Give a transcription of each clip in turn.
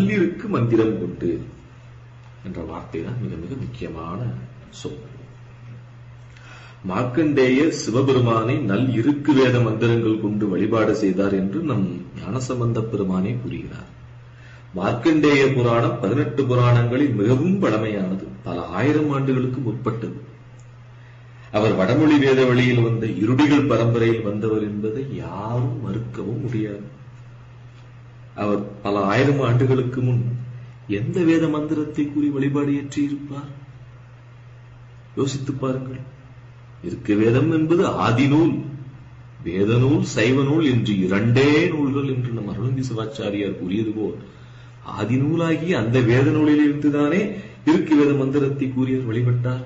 நல்லிருக்கு மந்திரம் கொண்டு என்ற வார்த்தை தான் மிக மிக முக்கியமான சொல் மார்க்கண்டேய சிவபெருமானை நல் இருக்கு வேத மந்திரங்கள் கொண்டு வழிபாடு செய்தார் என்று நம் ஞானசம்பந்த பெருமானே கூறுகிறார் மார்க்கண்டேய புராணம் பதினெட்டு புராணங்களில் மிகவும் பழமையானது பல ஆயிரம் ஆண்டுகளுக்கு முற்பட்டது அவர் வடமொழி வேத வழியில் வந்த இருடிகள் பரம்பரையில் வந்தவர் என்பதை யாரும் மறுக்கவும் முடியாது அவர் பல ஆயிரம் ஆண்டுகளுக்கு முன் எந்த வேத மந்திரத்தை கூறி வழிபாடு ஏற்றியிருப்பார் யோசித்து பாருங்கள் இருக்க வேதம் என்பது ஆதிநூல் வேத நூல் சைவ நூல் என்று இரண்டே நூல்கள் என்று நம் அருணந்தி சிவாச்சாரியார் கூறியது போல் ஆதிநூலாகி அந்த வேத நூலில் இருந்துதானே இருக்கு வேத மந்திரத்தை கூறியவர் வழிபட்டார்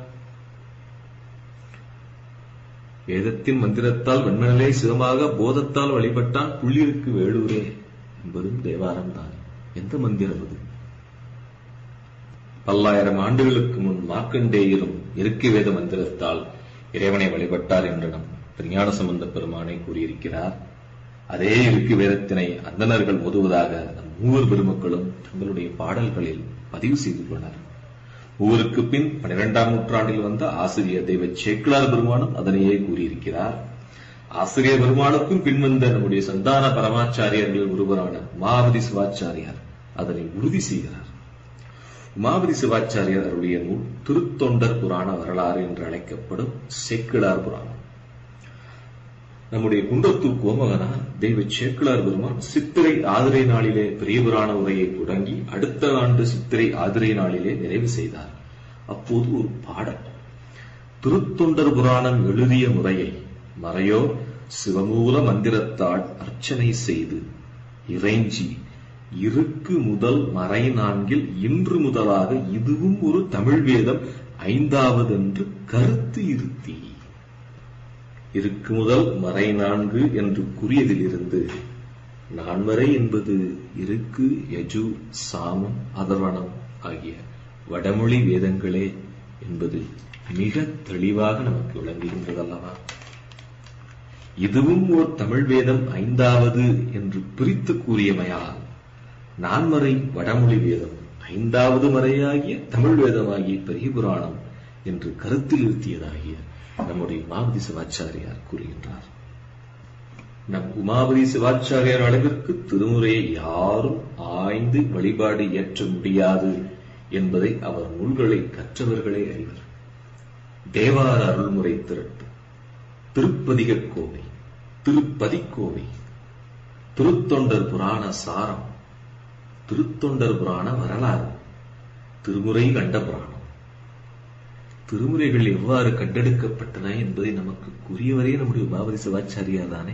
வேதத்தின் மந்திரத்தால் வெண்மனலே சிவமாக போதத்தால் வழிபட்டான் புள்ளிருக்கு வேளூரே என்பதும் தேவாரம் தான் எந்த மந்திரம் அது பல்லாயிரம் ஆண்டுகளுக்கு முன் மார்க்கண்டேயரும் இருக்கு வேத மந்திரத்தால் இறைவனை வழிபட்டார் என்று நம் திருஞான சம்பந்த பெருமானை கூறியிருக்கிறார் அதே இருக்கு வேதத்தினை அந்தணர்கள் ஓதுவதாக நம் மூவர் பெருமக்களும் தங்களுடைய பாடல்களில் பதிவு செய்துள்ளனர் ஊருக்கு பின் பனிரெண்டாம் நூற்றாண்டில் வந்த ஆசிரியர் தெய்வ சேக்கிலார் பெருமானும் அதனையே கூறியிருக்கிறார் ஆசிரியர் பெருமானுக்கும் பின்வந்த நம்முடைய சந்தான பரமாச்சாரியர்கள் ஒருவரான உமாவதி சிவாச்சாரியார் அதனை உறுதி செய்கிறார் உமாவதி சிவாச்சாரியார் அவருடைய நூல் திருத்தொண்டர் புராண வரலாறு என்று அழைக்கப்படும் சேக்கிழார் புராணம் நம்முடைய குன்றத்தூர் கோமகனார் தெய்வ சேக்கிழார் பெருமான் சித்திரை ஆதிரை நாளிலே பெரிய புராண உரையை தொடங்கி அடுத்த ஆண்டு சித்திரை ஆதிரை நாளிலே நிறைவு செய்தார் அப்போது ஒரு பாடல் திருத்தொண்டர் புராணம் எழுதிய முறையை மறையோர் சிவமூல மந்திரத்தால் அர்ச்சனை செய்து இறைஞ்சி இருக்கு முதல் மறை நான்கில் இன்று முதலாக இதுவும் ஒரு தமிழ் வேதம் ஐந்தாவது என்று கருத்து இருத்தி இருக்கு முதல் மறை நான்கு என்று கூறியதிலிருந்து நான்மறை என்பது இருக்கு யஜு சாமம் அதர்வணம் ஆகிய வடமொழி வேதங்களே என்பது மிக தெளிவாக நமக்கு விளங்குகின்றதல்லவா இதுவும் ஓர் தமிழ் வேதம் ஐந்தாவது என்று பிரித்து கூறியமையால் நான்மறை வடமொழி வேதம் ஐந்தாவது மறையாகிய தமிழ் வேதமாகிய பெரிய புராணம் என்று கருத்தில் இருத்தியதாகிய நம்முடைய உமாபதி சிவாச்சாரியார் கூறுகின்றார் நம் உமாபதி சிவாச்சாரியார் அளவிற்கு திருமுறையை யாரும் ஆய்ந்து வழிபாடு ஏற்ற முடியாது என்பதை அவர் நூல்களை கற்றவர்களே அறிவர் தேவார அருள்முறை திரட்டு திருப்பதிக கோவை திருப்பதிக்கோவை திருத்தொண்டர் புராண சாரம் திருத்தொண்டர் புராண வரலாறு திருமுறை கண்ட புராணம் திருமுறைகள் எவ்வாறு கண்டெடுக்கப்பட்டன என்பதை நமக்கு கூறியவரே நம்முடைய உமாபதி சிவாச்சாரியார் தானே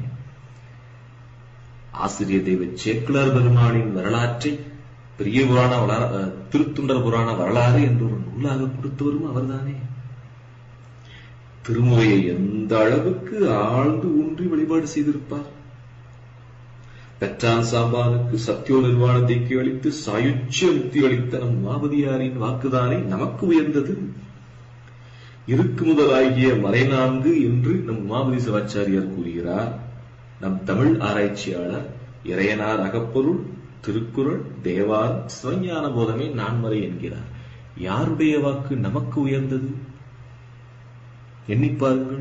ஆசிரியர் தெய்வ சேக்கிலார் பெருமானின் வரலாற்றை பெரிய புராண வளர திருத்துண்டர் புராண வரலாறு என்று ஒரு நூலாக கொடுத்தவரும் அவர்தானே திருமுறையை எந்த அளவுக்கு ஆழ்ந்து ஊன்றி வழிபாடு செய்திருப்பார் பெற்றான் சாம்பானுக்கு சத்தியோ நிர்வாண தீக்கி அளித்து சாயுச்சிய முக்தி அளித்த நம் உமாபதியாரின் வாக்குதானே நமக்கு உயர்ந்தது இருக்கு முதலாகிய மறை நான்கு என்று நம் உமாபதி சிவாச்சாரியார் கூறுகிறார் நம் தமிழ் ஆராய்ச்சியாளர் இறையனார் அகப்பொருள் திருக்குறள் தேவார் சிவஞான போதமே நான்மறை என்கிறார் யாருடைய வாக்கு நமக்கு உயர்ந்தது எண்ணி பாருங்கள்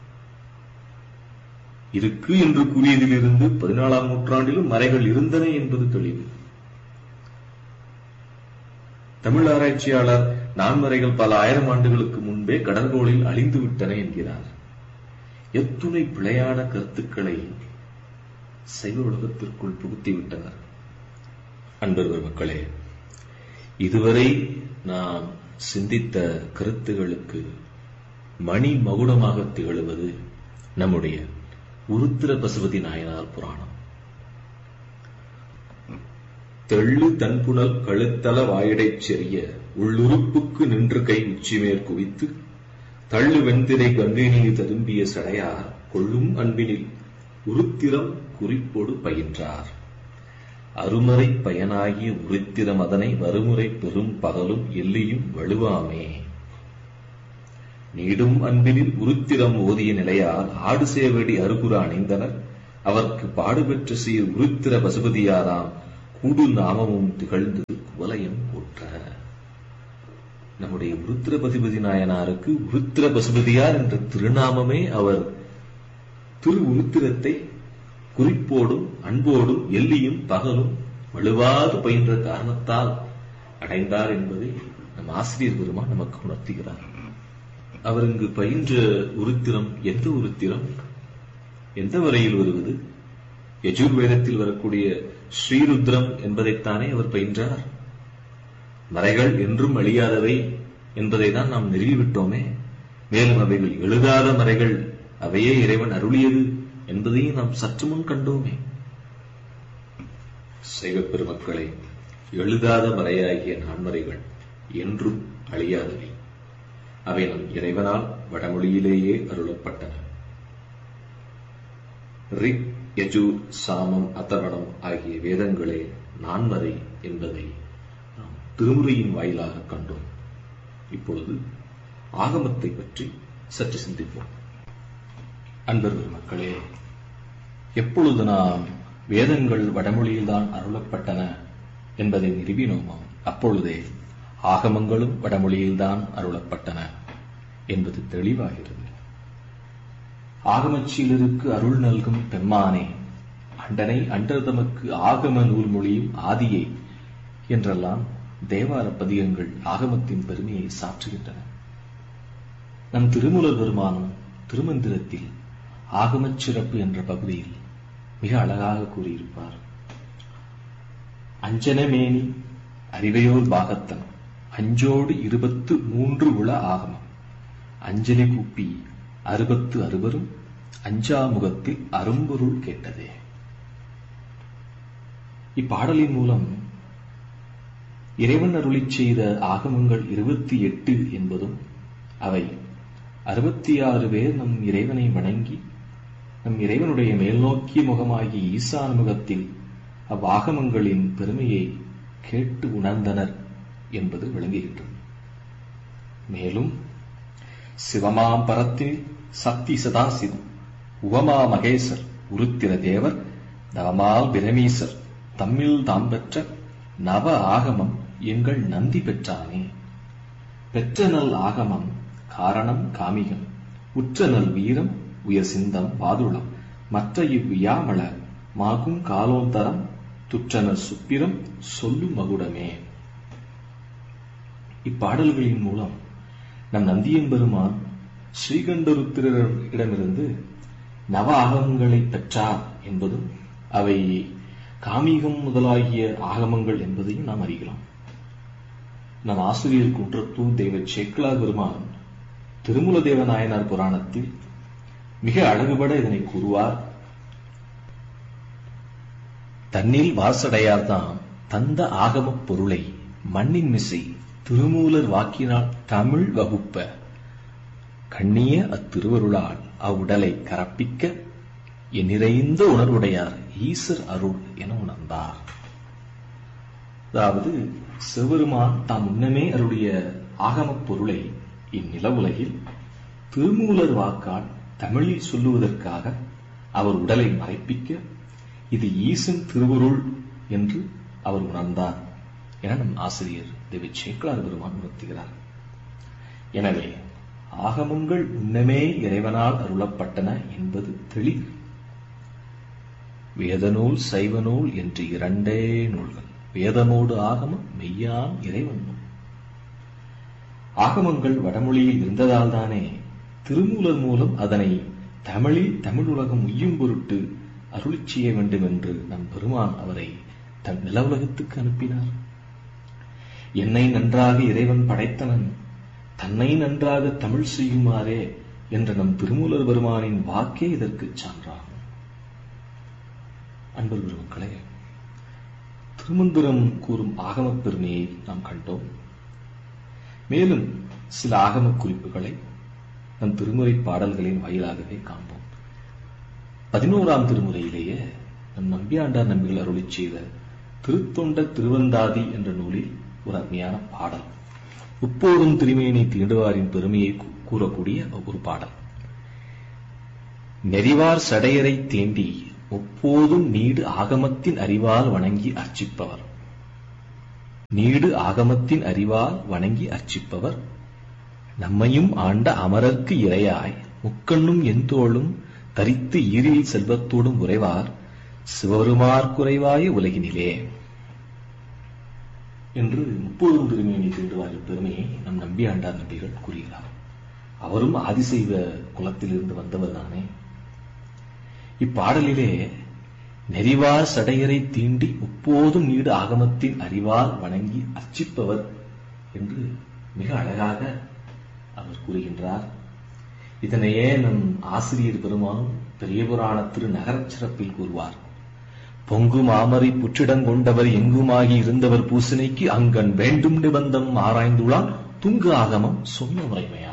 இருக்கு என்று கூறியதிலிருந்து பதினாலாம் நூற்றாண்டிலும் மறைகள் இருந்தன என்பது தெளிவு தமிழ் ஆராய்ச்சியாளர் நான்மறைகள் பல ஆயிரம் ஆண்டுகளுக்கு முன்பே கடற்கோளில் அழிந்து விட்டன என்கிறார் எத்துணை பிழையான கருத்துக்களை சைவ உலகத்திற்குள் புகுத்திவிட்டனர் அன்பர்கள் மக்களே இதுவரை நாம் சிந்தித்த கருத்துகளுக்கு மணி மகுடமாக திகழுவது நம்முடைய உருத்திர பசுபதி நாயனார் புராணம் தெள்ளு தன்புணல் கழுத்தள வாயிடைச் செறிய உள்ளுறுப்புக்கு நின்று கை உச்சிமேற் குவித்து தள்ளு வெண்திரை கங்கை நீர் ததும்பிய சடையார் கொள்ளும் அன்பினில் உருத்திரம் குறிப்போடு பயின்றார் அருமறை பயனாகிய உருத்திரம் அதனை வறுமுறை பெரும் பகலும் எல்லியும் வலுவாமே நீடும் அன்பினில் உருத்திரம் ஓதிய நிலையால் ஆடு சேவடி அருகுற அணிந்தனர் அவர்க்கு பாடுபெற்ற சீர் உருத்திர பசுபதியாராம் கூடு நாமமும் திகழ்ந்து குவலயம் போற்ற நம்முடைய உருத்திர பசுபதி நாயனாருக்கு உருத்திர பசுபதியார் என்ற திருநாமமே அவர் திரு உருத்திரத்தை குறிப்போடும் அன்போடும் எல்லியும் பகலும் வலுவாது பயின்ற காரணத்தால் அடைந்தார் என்பதை நம் ஆசிரியர் பெருமான் நமக்கு உணர்த்துகிறார் அவர் இங்கு பயின்ற உருத்திரம் எந்த உருத்திரம் எந்த வரையில் வருவது யஜுர்வேதத்தில் வரக்கூடிய ஸ்ரீருத்ரம் என்பதைத்தானே அவர் பயின்றார் மறைகள் என்றும் அழியாதவை என்பதை தான் நாம் நிறுவிவிட்டோமே மேலும் அவைகள் எழுதாத மறைகள் அவையே இறைவன் அருளியது என்பதையும் நாம் சற்று முன் கண்டோமே சைவ பெருமக்களை எழுதாத மறையாகிய நான்மறைகள் என்றும் அழியாதவை அவை நம் இறைவனால் வடமொழியிலேயே அருளப்பட்டன ரிக் யஜூர் சாமம் அதர்வணம் ஆகிய வேதங்களே நான்மறை என்பதை நாம் திருமுறையின் வாயிலாக கண்டோம் இப்பொழுது ஆகமத்தை பற்றி சற்று சிந்திப்போம் அன்பர் பெருமக்களே எப்பொழுது நாம் வேதங்கள் வடமொழியில்தான் அருளப்பட்டன என்பதை நிறுவினோமோ அப்பொழுதே ஆகமங்களும் வடமொழியில்தான் அருளப்பட்டன என்பது தெளிவாகிறது ஆகமச்சீலருக்கு அருள் நல்கும் பெம்மானே அண்டனை அண்டர்தமக்கு ஆகம நூல் மொழியும் ஆதியை என்றெல்லாம் தேவார பதிகங்கள் ஆகமத்தின் பெருமையை சாற்றுகின்றன நம் திருமூலர் பெருமானும் திருமந்திரத்தில் ஆகமச் சிறப்பு என்ற பகுதியில் மிக அழகாக கூறியிருப்பார் அஞ்சனமேனி அறிவையோர் பாகத்தன் அஞ்சோடு இருபத்து மூன்று உள ஆகமம் அஞ்சலி கூப்பி அறுபத்து அறுவரும் அஞ்சாமுகத்தில் அரும்பொருள் கேட்டதே இப்பாடலின் மூலம் இறைவன் அருளிச் செய்த ஆகமங்கள் இருபத்தி எட்டு என்பதும் அவை அறுபத்தி ஆறு பேர் நம் இறைவனை வணங்கி நம் இறைவனுடைய மேல்நோக்கிய முகமாகி ஈசான முகத்தில் அவ்வாகமங்களின் பெருமையை கேட்டு உணர்ந்தனர் என்பது விளங்குகின்றது மேலும் சிவமாம் பரத்தில் சக்தி சதாசிவம் உவமா மகேசர் உருத்திர தேவர் நவமால் பிரமீசர் தம்மில் தாம் பெற்ற நவ ஆகமம் எங்கள் நந்தி பெற்றானே பெற்ற நல் ஆகமம் காரணம் காமிகம் உற்ற நல் வீரம் உயர் சிந்தம் வாதுளம் மற்ற இவ்வியாமள மாகும் காலோந்தரம் துற்றனர் சுப்பிரம் சொல்லு மகுடமே இப்பாடல்களின் மூலம் நம் நந்தியம் பெருமான் ஸ்ரீகண்டருத்திரரிடமிருந்து நவ ஆகமங்களை பெற்றார் என்பதும் அவை காமிகம் முதலாகிய ஆகமங்கள் என்பதையும் நாம் அறிகிறோம் நம் ஆசிரியர் குன்றத்தூர் தெய்வ சேக்கலா பெருமான் திருமூல தேவ நாயனார் புராணத்தில் மிக அழகுபட இதனை கூறுவார் தன்னில் வாசடையார்தாம் தந்த ஆகமப் பொருளை மண்ணின் மிசை திருமூலர் வாக்கினால் தமிழ் வகுப்ப கண்ணிய அத்திருவருளால் அவ்வுடலை கரப்பிக்க எண்ணிறைந்த உணர்வுடையார் ஈசர் அருள் என உணர்ந்தார் அதாவது சிவபெருமான் தாம் முன்னமே அருடைய ஆகமப் பொருளை இந்நில உலகில் திருமூலர் வாக்கால் தமிழில் சொல்லுவதற்காக அவர் உடலை மறைப்பிக்க இது ஈசன் திருவருள் என்று அவர் உணர்ந்தார் என நம் ஆசிரியர் தேவி சேக்கலார் பெருமான் உணர்த்துகிறார் எனவே ஆகமங்கள் முன்னமே இறைவனால் அருளப்பட்டன என்பது தெளிவு வேதநூல் சைவநூல் என்று இரண்டே நூல்கள் வேதமோடு ஆகமம் மெய்யான் இறைவன் நூல் ஆகமங்கள் வடமொழியில் இருந்ததால் தானே திருமூலர் மூலம் அதனை தமிழில் தமிழ் உலகம் உய்யும் பொருட்டு அருளிச் செய்ய வேண்டும் என்று நம் பெருமான் அவரை தன் நில உலகத்துக்கு அனுப்பினார் என்னை நன்றாக இறைவன் படைத்தனன் தன்னை நன்றாக தமிழ் செய்யுமாறே என்ற நம் திருமூலர் பெருமானின் வாக்கே இதற்கு சான்றாகும் அன்பர் பெருமக்களே திருமந்திரம் கூறும் ஆகமப் பெருமையை நாம் கண்டோம் மேலும் சில ஆகம குறிப்புகளை நம் திருமுறை பாடல்களின் வாயிலாகவே காண்போம் பதினோராம் திருமுறையிலேயே நம் நம்பியாண்டார் நம்பிகள் அருளிச் செய்த திருத்தொண்ட திருவந்தாதி என்ற நூலில் ஒரு அருமையான பாடல் உப்போதும் திருமேனி தீண்டுவாரின் பெருமையை கூறக்கூடிய ஒரு பாடல் நெறிவார் சடையரை தேண்டி முப்போதும் நீடு ஆகமத்தின் அறிவால் வணங்கி அர்ச்சிப்பவர் நீடு ஆகமத்தின் அறிவால் வணங்கி அர்ச்சிப்பவர் நம்மையும் ஆண்ட அமரர்க்கு இரையாய் முக்கண்ணும் எந்தோளும் தரித்து ஈரில் செல்வத்தோடும் உறைவார் சிவருமார் குறைவாய உலகினிலே என்று முப்போதும் திருமேனி தீண்டுவாரின் பெருமையை நம் நம்பி ஆண்டார் நம்பிகள் கூறுகிறார் அவரும் ஆதிசைவ குலத்திலிருந்து வந்தவர் தானே இப்பாடலிலே நெறிவார் சடையரை தீண்டி முப்போதும் நீடு ஆகமத்தின் அறிவால் வணங்கி அர்ச்சிப்பவர் என்று மிக அழகாக அவர் கூறுகின்றார் இதனையே நம் ஆசிரியர் பெருமானும் பெரிய புராண திரு நகரச் சிறப்பில் கூறுவார் பொங்கு மாமரை புற்றிடங்கொண்டவர் எங்குமாகி இருந்தவர் பூசனைக்கு அங்கன் வேண்டும் நிபந்தம் ஆராய்ந்துள்ளான் துங்கு ஆகமம் சொன்ன முறைமையா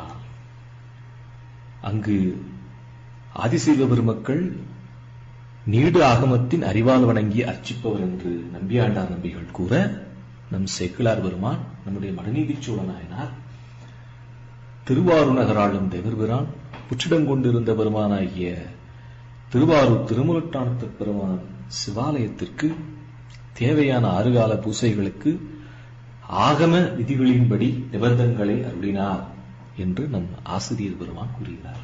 அங்கு ஆதிசைவ பெருமக்கள் நீடு ஆகமத்தின் அறிவால் வணங்கி அர்ச்சிப்பவர் என்று நம்பியாண்டார் நம்பிகள் கூற நம் சேக்கிழார் பெருமான் நம்முடைய மடநீதி சோழ நாயனார் திருவாரூர் நகராளும் தேவர்பிரான் புற்றிடங்கொண்டிருந்த பெருமானாகிய திருவாரூர் திருமுலட்டானத்து பெருமான் சிவாலயத்திற்கு தேவையான ஆறுகால பூசைகளுக்கு ஆகம விதிகளின்படி நிபந்தங்களை அருளினார் என்று நம் ஆசிரியர் பெருமான் கூறுகிறார்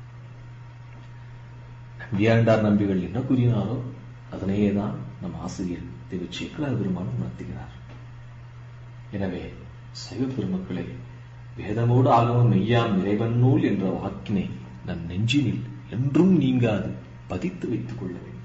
நம்பியாண்டார் நம்பிகள் என்ன கூறினாரோ அதனையே தான் நம் ஆசிரியர் திரு சேக்கலார் பெருமான் உணர்த்துகிறார் எனவே சைவ பெருமக்களே வேதமோடு ஆகமம் மெய்யாம் இறைவன் நூல் என்ற வாக்கினை நம் நெஞ்சினில் என்றும் நீங்காது பதித்து வைத்துக் கொள்ள வேண்டும்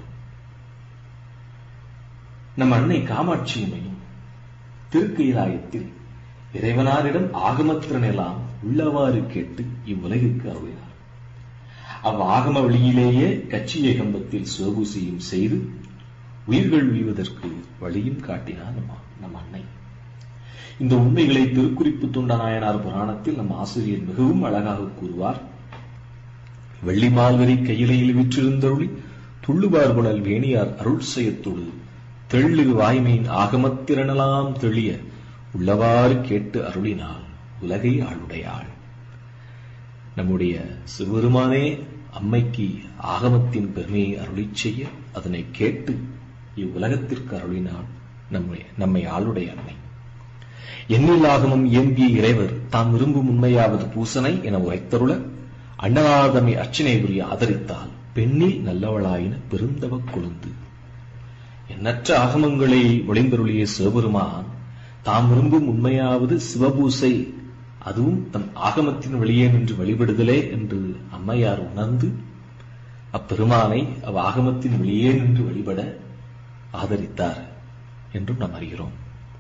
நம் அன்னை காமாட்சியம்மையும் திருக்கைலாயத்தில் இறைவனாரிடம் ஆகமத்திறனெல்லாம் உள்ளவாறு கேட்டு இவ்வுலகிற்கு அருளினார் அவ் ஆகம வழியிலேயே கட்சி ஏகம்பத்தில் சிவபூசையும் செய்து உயிர்கள் உய்வதற்கு வழியும் காட்டினார் நம் நம் அன்னை இந்த உண்மைகளை திருக்குறிப்பு தொண்ட நாயனார் புராணத்தில் நம் ஆசிரியர் மிகவும் அழகாக கூறுவார் வெள்ளி மால்வரி கையிலையில் விற்றிருந்தருளி துள்ளுவார்குணல் வேணியார் அருள் செய்யத்தொடு தெள்ளு வாய்மையின் ஆகமத்திறனலாம் தெளிய உள்ளவாறு கேட்டு அருளினாள் உலகை ஆளுடையாள் நம்முடைய சிவபெருமானே அம்மைக்கு ஆகமத்தின் பெருமையை அருளிச் செய்ய அதனை கேட்டு இவ்வுலகத்திற்கு அருளினாள் நம்மை நம்மை ஆளுடைய அன்னை எண்ணில் ஆகமம் இயம்பிய இறைவர் தாம் விரும்பும் உண்மையாவது பூசனை என உரைத்தருள அன்னநாதமை அர்ச்சனை புரிய ஆதரித்தால் பெண்ணில் நல்லவளாயின பெருந்தவ கொழுந்து எண்ணற்ற ஆகமங்களை ஒளிந்தருளிய சிவபெருமான் தாம் விரும்பும் உண்மையாவது சிவபூசை அதுவும் தம் ஆகமத்தின் வழியே நின்று வழிபடுதலே என்று அம்மையார் உணர்ந்து அப்பெருமானை அவ் ஆகமத்தின் வெளியே நின்று வழிபட ஆதரித்தார் என்றும் நாம் அறிகிறோம்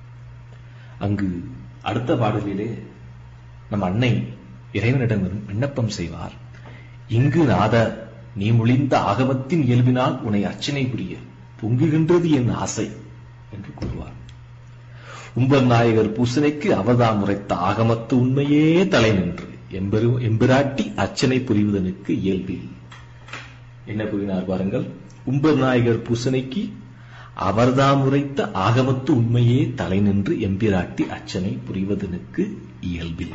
அங்கு அடுத்த பாடலிலே நம் அன்னை இறைவனிடம் விண்ணப்பம் செய்வார் இங்கு நாத நீ மொழிந்த ஆகமத்தின் இயல்பினால் உன்னை அர்ச்சனை புரிய பொங்குகின்றது என் ஆசை என்று கூறுவார் உம்பர் நாயகர் பூசனைக்கு அவதாம் உரைத்த ஆகமத்து உண்மையே தலை நின்று எம்பெரு எம்பிராட்டி அர்ச்சனை புரிவதனுக்கு இயல்பில் என்ன கூறினார் பாருங்கள் உம்பர் நாயகர் பூசனைக்கு அவர்தாம் உரைத்த ஆகமத்து உண்மையே தலை நின்று எம்பிராட்டி அர்ச்சனை புரிவதனுக்கு இயல்பில்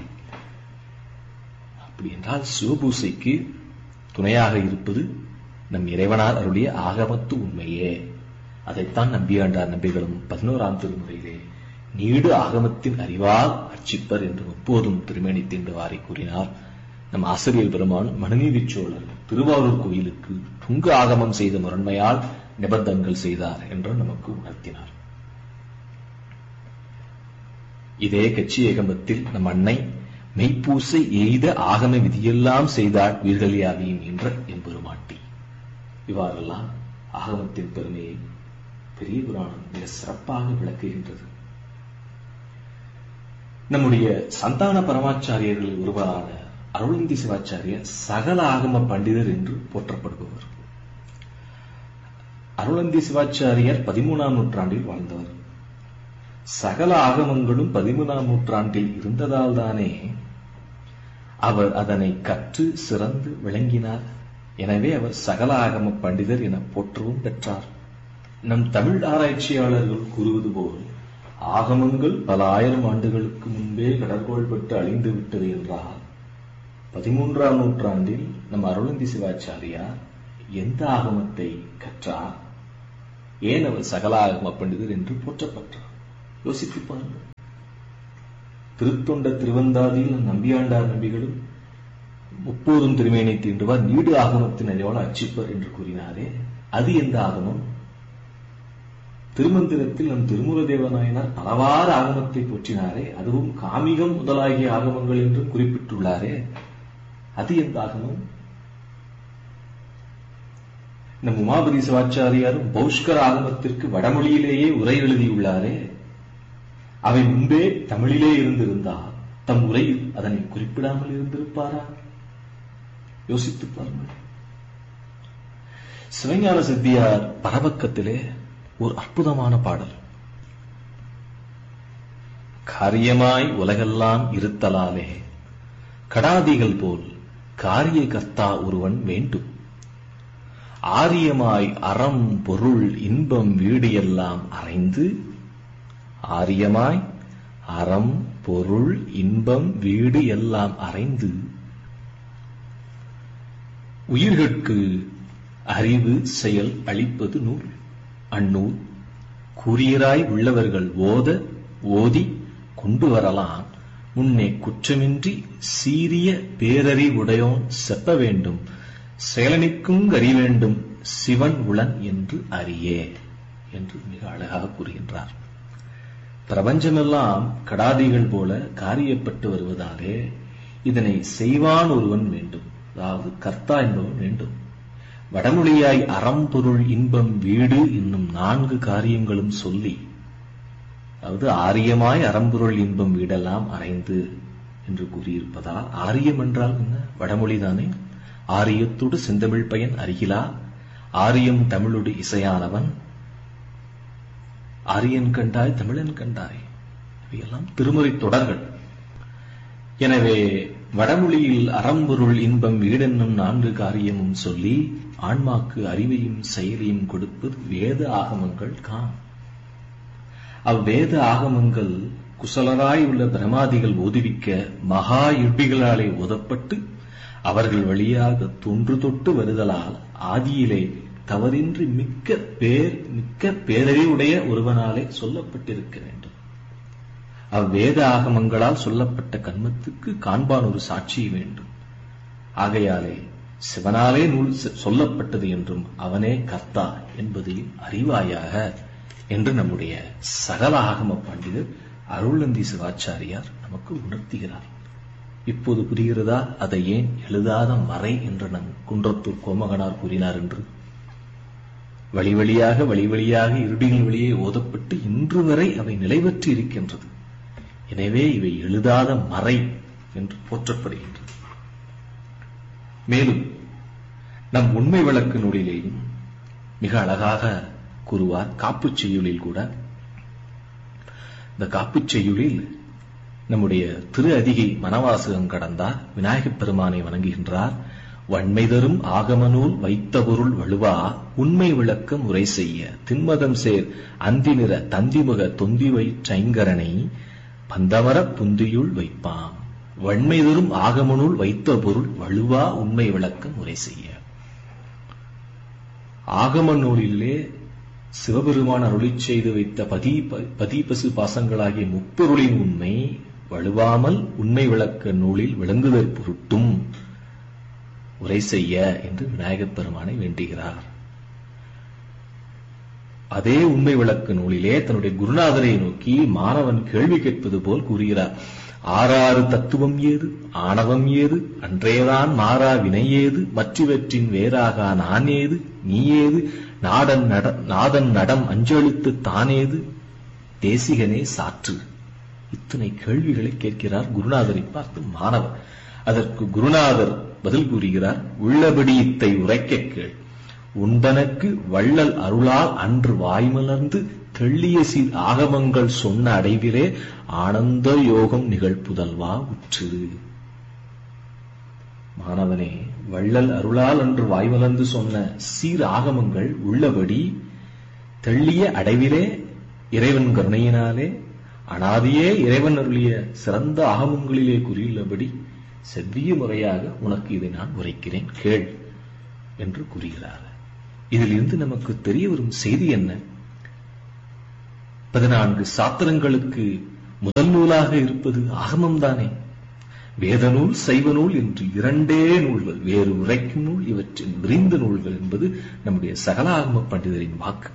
அப்படி என்றால் சிவபூசைக்கு துணையாக இருப்பது நம் இறைவனார் அருளிய ஆகமத்து உண்மையே அதைத்தான் நம்பியாண்டார் நம்பிகளும் பதினோராம் திருமுறையிலே நீடு ஆகமத்தின் அறிவால் அர்ச்சிப்பர் என்று முப்போதும் திருமேனி தீண்டுவாரை கூறினார் நம் ஆசிரியர் பெருமான் மனுநீதி சோழர் திருவாரூர் கோயிலுக்கு துங்கு ஆகமம் செய்த முரண்மையால் நிபந்தங்கள் செய்தார் என்று நமக்கு உணர்த்தினார் இதே கட்சி ஏகம்பத்தில் நம் அன்னை மெய்ப்பூசை எய்த ஆகம விதியெல்லாம் செய்தாள் உயிர்கலியாவியும் என்ற எம்பெருமாட்டி இவ்வாறெல்லாம் ஆகமத்தின் பெருமையை பெரிய புராணம் மிக சிறப்பாக விளக்குகின்றது நம்முடைய சந்தான பரமாச்சாரியர்களில் ஒருவரான அருளந்தி சிவாச்சாரியர் சகல ஆகம பண்டிதர் என்று போற்றப்படுபவர் அருளந்தி சிவாச்சாரியர் பதிமூணாம் நூற்றாண்டில் வாழ்ந்தவர் சகல ஆகமங்களும் பதிமூணாம் நூற்றாண்டில் இருந்ததால் தானே அவர் அதனை கற்று சிறந்து விளங்கினார் எனவே அவர் சகல ஆகம பண்டிதர் என போற்றவும் பெற்றார் நம் தமிழ் ஆராய்ச்சியாளர்கள் கூறுவது போல் ஆகமங்கள் பல ஆயிரம் ஆண்டுகளுக்கு முன்பே கடற்கோள் பட்டு அழிந்து விட்டது என்றால் பதிமூன்றாம் நூற்றாண்டில் நம் அருளந்தி சிவாச்சாரியார் எந்த ஆகமத்தை கற்றார் ஏன் அவர் சகல ஆகம பண்டிதர் என்று போற்றப்பட்டார் யோசித்து பாருங்கள் திருத்தொண்ட திருவந்தாதியில் நம்பியாண்டார் நம்பிகளும் முப்போதும் திருமேனி தீண்டுவார் நீடு ஆகமத்தின் அறிவால் அச்சிப்பர் என்று கூறினாரே அது எந்த ஆகமம் திருமந்திரத்தில் நம் திருமுக தேவநாயனார் பலவாறு ஆகமத்தை போற்றினாரே அதுவும் காமிகம் முதலாகிய ஆகமங்கள் என்றும் குறிப்பிட்டுள்ளாரே அது எந்த ஆகமம் நம் உமாபதி சிவாச்சாரியாரும் பௌஷ்கர் ஆகமத்திற்கு வடமொழியிலேயே உரை எழுதியுள்ளாரே அவை முன்பே தமிழிலே இருந்திருந்தால் தம் உரையில் அதனை குறிப்பிடாமல் இருந்திருப்பாரா யோசித்து பாருங்கள் சிவஞான சித்தியார் பரபக்கத்திலே ஒரு அற்புதமான பாடல் காரியமாய் உலகெல்லாம் இருத்தலாலே கடாதிகள் போல் காரிய கர்த்தா ஒருவன் வேண்டும் ஆரியமாய் அறம் பொருள் இன்பம் வீடு எல்லாம் அறைந்து ஆரியமாய் அறம் பொருள் இன்பம் வீடு எல்லாம் அறைந்து உயிர்கட்கு அறிவு செயல் அளிப்பது நூல் அந்நூல் கூறியராய் உள்ளவர்கள் ஓத ஓதி கொண்டு வரலாம் முன்னே குற்றமின்றி சீரிய பேரறிவுடையோன் செப்ப வேண்டும் செயலனிக்கும் அறி வேண்டும் சிவன் உளன் என்று அறியே என்று மிக அழகாக கூறுகின்றார் பிரபஞ்சமெல்லாம் கடாதிகள் போல காரியப்பட்டு வருவதாலே இதனை செய்வான் ஒருவன் வேண்டும் அதாவது கர்த்தா என்பவன் வேண்டும் வடமொழியாய் அறம்பொருள் இன்பம் வீடு என்னும் நான்கு காரியங்களும் சொல்லி அதாவது ஆரியமாய் அறம்பொருள் இன்பம் வீடெல்லாம் அறைந்து என்று கூறியிருப்பதால் ஆரியம் என்றால் என்ன வடமொழிதானே ஆரியத்தோடு செந்தமிழ் பயன் அருகிலா ஆரியம் தமிழோடு இசையானவன் ஆரியன் கண்டாய் தமிழன் கண்டாய் இவையெல்லாம் திருமுறை தொடர்கள் எனவே வடமொழியில் அறம்பொருள் இன்பம் வீடென்னும் நான்கு காரியமும் சொல்லி ஆன்மாக்கு அறிவையும் செயலையும் கொடுப்பது வேத ஆகமங்கள் காம் அவ்வேத ஆகமங்கள் குசலராய் உள்ள பிரமாதிகள் ஓதுவிக்க மகா இழ்பிகளாலே ஓதப்பட்டு அவர்கள் வழியாக தொன்று தொட்டு வருதலால் ஆதியிலே தவறின்றி மிக்க பேர் மிக்க பேரறிவுடைய ஒருவனாலே சொல்லப்பட்டிருக்க வேண்டும் அவ்வேத ஆகமங்களால் சொல்லப்பட்ட கண்மத்துக்கு காண்பான் ஒரு சாட்சி வேண்டும் ஆகையாலே சிவனாலே நூல் சொல்லப்பட்டது என்றும் அவனே கர்த்தா என்பதையும் அறிவாயாக என்று நம்முடைய சகல ஆகம பண்டிதர் அருளந்தி சிவாச்சாரியார் நமக்கு உணர்த்துகிறார் இப்போது புரிகிறதா அதை ஏன் எழுதாத மறை என்று நம் குன்றத்தூர் கோமகனார் கூறினார் என்று வழி வழியாக வழி வழியாக இருடிகள் வழியே ஓதப்பட்டு இன்று வரை அவை நிலைபெற்று இருக்கின்றது எனவே இவை எழுதாத மறை என்று போற்றப்படுகின்றது மேலும் நம் உண்மை வழக்கு நூலிலேயும் மிக அழகாக கூறுவார் காப்புச் செய்யுளில் கூட இந்த காப்புச் செய்யுளில் நம்முடைய திரு அதிகை மனவாசகம் கடந்தார் விநாயகப் பெருமானை வணங்குகின்றார் வன்மை தரும் ஆகமநூல் வைத்த பொருள் வலுவா உண்மை விளக்கம் உரை செய்ய திண்மதம் சேர் அந்தி நிற தந்திமுக தொந்திவை சைங்கரனை பந்தமர புந்தியுள் வைப்பாம் வன்மை தரும் ஆகமநூல் வைத்த பொருள் வலுவா உண்மை விளக்கம் உரை செய்ய ஆகம நூலிலே சிவபெருமான் அருளி செய்து வைத்த பதி பதிபசு பாசங்களாகிய முப்பொருளின் உண்மை வலுவாமல் உண்மை விளக்க நூலில் விளங்குதற் பொருட்டும் உரை செய்ய என்று விநாயகப் பெருமானை வேண்டுகிறார் அதே உண்மை விளக்கு நூலிலே தன்னுடைய குருநாதரை நோக்கி மாணவன் கேள்வி கேட்பது போல் கூறுகிறார் ஆறாறு தத்துவம் ஏது ஆணவம் ஏது அன்றேதான் மாறா வினை ஏது மற்றவற்றின் வேறாகா நான் ஏது நீ ஏது நாடன் நட நாதன் நடம் அஞ்செழுத்து தானேது தேசிகனே சாற்று இத்தனை கேள்விகளை கேட்கிறார் குருநாதரை பார்த்து மாணவர் அதற்கு குருநாதர் பதில் கூறுகிறார் உள்ளபடி இத்தை உரைக்க கேள் உண்டனக்கு வள்ளல் அருளால் அன்று வாய்மலர்ந்து தெள்ளிய சீர் ஆகமங்கள் சொன்ன அடைவிலே ஆனந்த யோகம் நிகழ்ப்புதல்வா உற்று மாணவனே வள்ளல் அருளால் அன்று வாய்மலர்ந்து சொன்ன சீர் ஆகமங்கள் உள்ளபடி தெள்ளிய அடைவிலே இறைவன் கருணையினாலே அனாதியே இறைவன் அருளிய சிறந்த ஆகமங்களிலே கூறியுள்ளபடி செவ்விய முறையாக உனக்கு இதை நான் உரைக்கிறேன் கேள் என்று கூறுகிறார் இதிலிருந்து நமக்கு தெரிய வரும் செய்தி என்ன பதினான்கு சாத்திரங்களுக்கு முதல் நூலாக இருப்பது ஆகமம் தானே வேத நூல் சைவ நூல் என்று இரண்டே நூல்கள் வேறு உரைக்கும் நூல் இவற்றின் விரிந்த நூல்கள் என்பது நம்முடைய சகல ஆகம பண்டிதரின் வாக்கு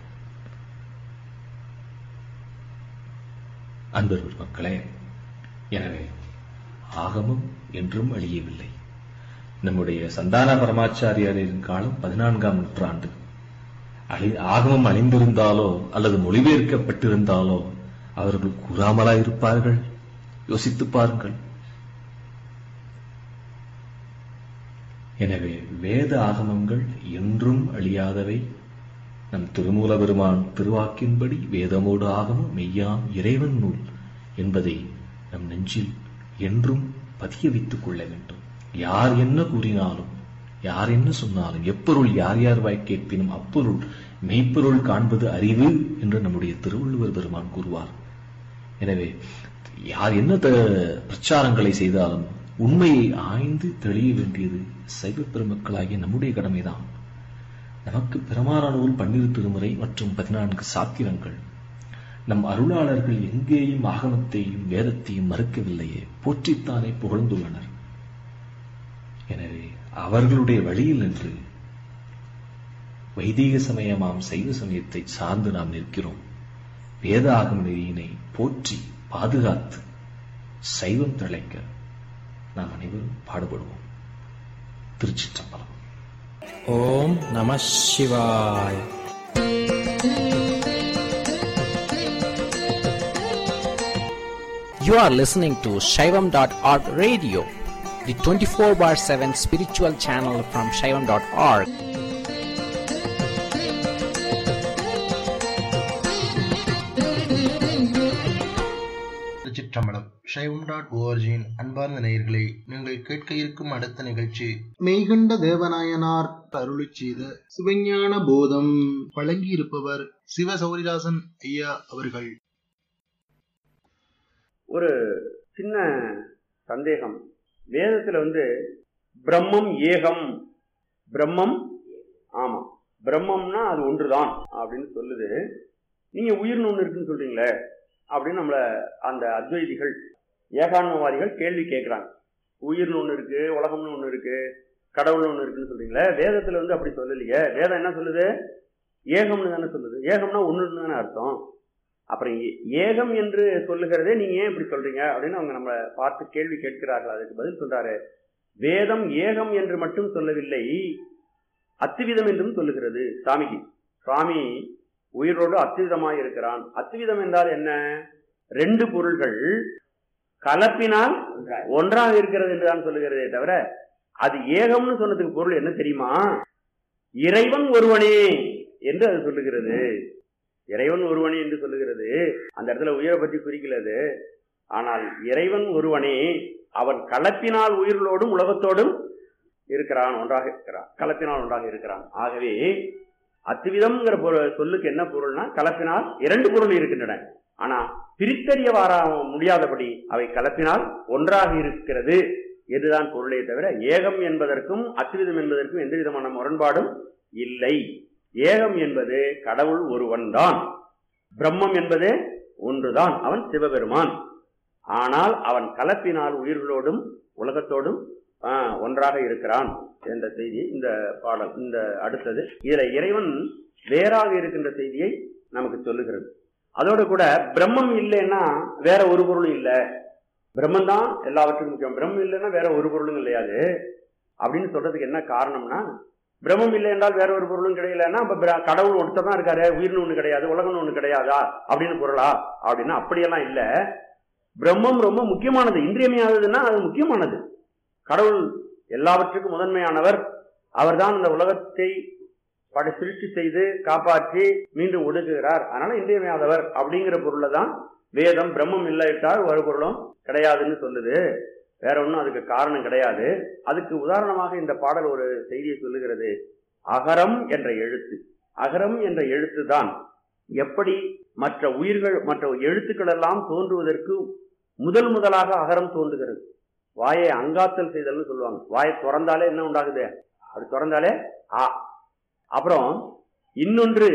அன்பர் மக்களே எனவே ஆகமம் என்றும் அழியவில்லை நம்முடைய சந்தான பரமாச்சாரியாரின் காலம் பதினான்காம் நூற்றாண்டு அழி ஆகமம் அழிந்திருந்தாலோ அல்லது மொழிபெயர்க்கப்பட்டிருந்தாலோ அவர்கள் கூறாமலா இருப்பார்கள் யோசித்து பாருங்கள் எனவே வேத ஆகமங்கள் என்றும் அழியாதவை நம் திருமூல பெருமான் திருவாக்கின்படி வேதமோடு ஆகமம் மெய்யாம் இறைவன் நூல் என்பதை நம் நெஞ்சில் என்றும் பதிய வைத்துக் கொள்ள வேண்டும் யார் என்ன கூறினாலும் யார் என்ன சொன்னாலும் எப்பொருள் யார் யார் வாய் கேட்பினும் அப்பொருள் மெய்ப்பொருள் காண்பது அறிவு என்று நம்முடைய திருவள்ளுவர் பெருமான் கூறுவார் எனவே யார் என்ன பிரச்சாரங்களை செய்தாலும் உண்மையை ஆய்ந்து தெளிய வேண்டியது சைவ பெருமக்களாகிய நம்முடைய கடமைதான் நமக்கு பெருமானா நூல் பன்னிரு திருமுறை மற்றும் பதினான்கு சாத்திரங்கள் நம் அருளாளர்கள் எங்கேயும் ஆகமத்தையும் வேதத்தையும் மறுக்கவில்லையே போற்றித்தானே புகழ்ந்துள்ளனர் எனவே அவர்களுடைய வழியில் நின்று வைதீக சமயமாம் சைவ சமயத்தை சார்ந்து நாம் நிற்கிறோம் வேத ஆகம நெறியினை போற்றி பாதுகாத்து சைவம் தழைக்க நாம் அனைவரும் பாடுபடுவோம் திருச்சிற்றம்பலம் ஓம் நம சிவாய் You are listening to Shaivam.org radio, the 24 bar 7 spiritual channel from Shaivam.org. திருச்சிற்றம்பலம் சைவம் டாட் ஓஆர்ஜியின் அன்பார்ந்த நேயர்களே நீங்கள் கேட்க இருக்கும் அடுத்த நிகழ்ச்சி மெய்கண்ட தேவநாயனார் அருளி செய்த சிவஞான போதம் வழங்கியிருப்பவர் சிவ சௌரிதாசன் ஐயா அவர்கள் ஒரு சின்ன சந்தேகம் வேதத்துல வந்து பிரம்மம் ஏகம் பிரம்மம் ஆமா பிரம்மம்னா அது ஒன்றுதான் அப்படின்னு சொல்லுது நீங்க உயிர்னு ஒண்ணு இருக்குன்னு சொல்றீங்களே அப்படின்னு நம்மள அந்த அத்வைதிகள் ஏகான்மவாதிகள் கேள்வி கேட்கிறாங்க உயிர்னு ஒண்ணு இருக்கு உலகம்னு ஒண்ணு இருக்கு கடவுள்னு ஒண்ணு இருக்குன்னு சொல்றீங்களே வேதத்துல வந்து அப்படி சொல்லலையே வேதம் என்ன சொல்லுது ஏகம்னு தானே சொல்லுது ஏகம்னா ஒண்ணுன்னு தானே அர்த்தம் அப்புறம் ஏ- ஏகம் என்று சொல்லுகிறதே நீங்க ஏன் இப்படி சொல்றீங்க அப்படின்னு அவங்க நம்மளை பார்த்து கேள்வி கேட்கிறார்கள் அதுக்கு பதில் சொல்றாரு வேதம் ஏகம் என்று மட்டும் சொல்லவில்லை அத்துவிதம் என்றும் சொல்லுகிறது சாமிக்கு சுவாமி உயிரோடு அத்துவிதமாய் இருக்கிறான் அத்துவிதம் என்றால் என்ன ரெண்டு பொருள்கள் கலப்பினால் ஒன்றாக இருக்கிறது என்றுதான் சொல்லுகிறதே தவிர அது ஏகம்னு சொன்னதுக்கு பொருள் என்ன தெரியுமா இறைவன் ஒருவனே என்று அது சொல்லுகிறது இறைவன் ஒருவனே என்று சொல்லுகிறது அந்த இடத்துல உயிரை பற்றி குறிக்கிறது ஆனால் இறைவன் ஒருவனே அவன் கலப்பினால் உயிர்களோடும் உலகத்தோடும் இருக்கிறான் ஒன்றாக இருக்கிறான் கலப்பினால் ஒன்றாக இருக்கிறான் ஆகவே அத்துவிதம்ங்கிற பொருள் சொல்லுக்கு என்ன பொருள்னா கலப்பினால் இரண்டு பொருள் இருக்கின்றன ஆனா பிரித்தறிய வார முடியாதபடி அவை கலப்பினால் ஒன்றாக இருக்கிறது என்றுதான் பொருளே தவிர ஏகம் என்பதற்கும் அத்துவிதம் என்பதற்கும் எந்த விதமான முரண்பாடும் இல்லை ஏகம் என்பது கடவுள் ஒருவன்தான் பிரம்மம் என்பது ஒன்றுதான் அவன் சிவபெருமான் ஆனால் அவன் கலப்பினால் உயிர்களோடும் உலகத்தோடும் ஆ, ஒன்றாக இருக்கிறான் என்ற செய்தி இந்த பாடல் இந்த அடுத்தது இதுல இறைவன் வேறாக இருக்கின்ற செய்தியை நமக்கு சொல்லுகிறது அதோட கூட பிரம்மம் இல்லைன்னா வேற ஒரு பொருளும் இல்லை பிரம்மன் தான் எல்லாவற்றுக்கும் முக்கியம் பிரம்மம் இல்லைன்னா வேற ஒரு பொருளும் கிடையாது அப்படின்னு சொல்றதுக்கு என்ன காரணம்னா பிரம்மம் இல்லை என்றால் வேற ஒரு பொருளும் கிடையலன்னா அப்ப பிர- கடவுள் ஒருத்தர் தான் இருக்காரு உயிர்னு ஒண்ணு கிடையாது உலகம்னு ஒண்ணு கிடையாதா அப்படின்னு பொருளா அப்படின்னா அப்படியெல்லாம் இல்ல பிரம்மம் ரொம்ப முக்கியமானது இன்றியமையாததுன்னா அது முக்கியமானது கடவுள் எல்லாவற்றுக்கும் முதன்மையானவர் அவர்தான் இந்த உலகத்தை படை சிருஷ்டி செய்து காப்பாற்றி மீண்டும் ஒடுக்குகிறார் அதனால இன்றியமையாதவர் அப்படிங்கிற பொருளை தான் வேதம் பிரம்மம் இல்லாவிட்டால் ஒரு பொருளும் கிடையாதுன்னு சொல்லுது வேற ஒன்றும் அதுக்கு காரணம் கிடையாது அதுக்கு உதாரணமாக இந்த பாடல் ஒரு செய்தியை சொல்லுகிறது அகரம் என்ற எழுத்து அகரம் என்ற எழுத்து தான் எப்படி மற்ற உயிர்கள் மற்ற எழுத்துக்கள் எல்லாம் தோன்றுவதற்கு முதல் முதலாக அகரம் தோன்றுகிறது வாயை அங்காத்தல் செய்தல்னு சொல்லுவாங்க வாயை திறந்தாலே என்ன உண்டாகுது அப்படி திறந்தாலே ஆ அப்புறம் இன்னொன்று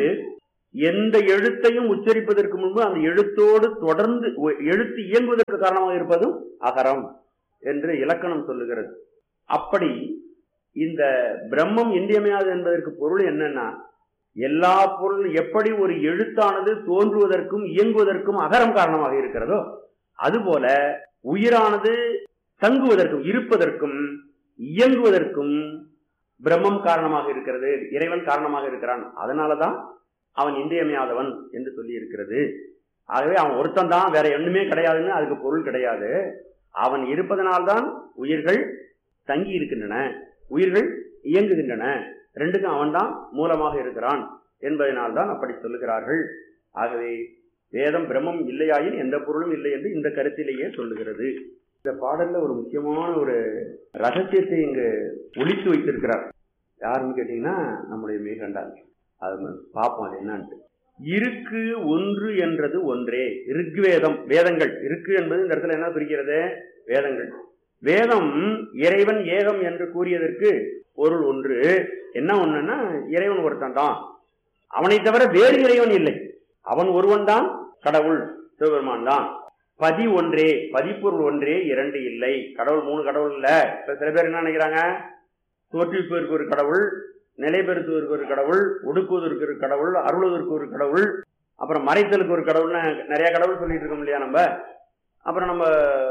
எந்த எழுத்தையும் உச்சரிப்பதற்கு முன்பு அந்த எழுத்தோடு தொடர்ந்து ஒ- எழுத்து இயங்குவதற்கு காரணமாக இருப்பதும் அகரம் என்று இலக்கணம் சொல்லுகிறது அப்படி இந்த பிரம்மம் இன்றியமையாது என்பதற்கு பொருள் என்னன்னா எல்லா பொருள் எப்படி ஒரு எழுத்தானது தோன்றுவதற்கும் இயங்குவதற்கும் அகரம் காரணமாக இருக்கிறதோ அதுபோல உயிரானது தங்குவதற்கும் இருப்பதற்கும் இயங்குவதற்கும் பிரம்மம் காரணமாக இருக்கிறது இறைவன் காரணமாக இருக்கிறான் அதனாலதான் அவன் இன்றியமையாதவன் என்று சொல்லி இருக்கிறது ஆகவே அவன் ஒருத்தன் தான் வேற ஒண்ணுமே கிடையாதுன்னு அதுக்கு பொருள் கிடையாது அவன் இருப்பதனால்தான் உயிர்கள் தங்கி இருக்கின்றன உயிர்கள் இயங்குகின்றன ரெண்டுக்கும் அவன்தான் மூலமாக இருக்கிறான் என்பதனால்தான் அப்படி சொல்லுகிறார்கள் ஆகவே வேதம் பிரம்மம் இல்லையாயின் எந்த பொருளும் இல்லை என்று இந்த கருத்திலேயே சொல்லுகிறது இந்த பாடல்ல ஒரு முக்கியமான ஒரு ரகசியத்தை இங்கு ஒளித்து வைத்திருக்கிறார் யாருன்னு கேட்டீங்கன்னா நம்முடைய மேகண்டார் அது பார்ப்போம் அது என்னன்ட்டு இருக்கு ஒன்று என்றது ஒன்றே ரிக்வேதம் வேதங்கள் இருக்கு என்பது இந்த இடத்துல என்ன குறிக்கிறது வேதங்கள் வேதம் இறைவன் ஏகம் என்று கூறியதற்கு பொருள் ஒன்று என்ன ஒண்ணுன்னா இறைவன் ஒருத்தன் தான் அவனை தவிர வேறு இறைவன் இல்லை அவன் ஒருவன் தான் கடவுள் சிவபெருமான் தான் பதி ஒன்றே பதிப்பொருள் ஒன்றே இரண்டு இல்லை கடவுள் மூணு கடவுள் இல்ல இப்ப சில பேர் என்ன நினைக்கிறாங்க தோற்றுவிப்பதற்கு ஒரு கடவுள் நிலைபெறுத்துவதற்கு ஒரு கடவுள் ஒடுக்குவதற்கு ஒரு கடவுள் அருளுவதற்கு ஒரு கடவுள் அப்புறம் மறைத்தலுக்கு ஒரு கடவுள்னு நிறைய கடவுள் சொல்லிட்டு இருக்கோம் இல்லையா நம்ம அப்புறம் நம்ம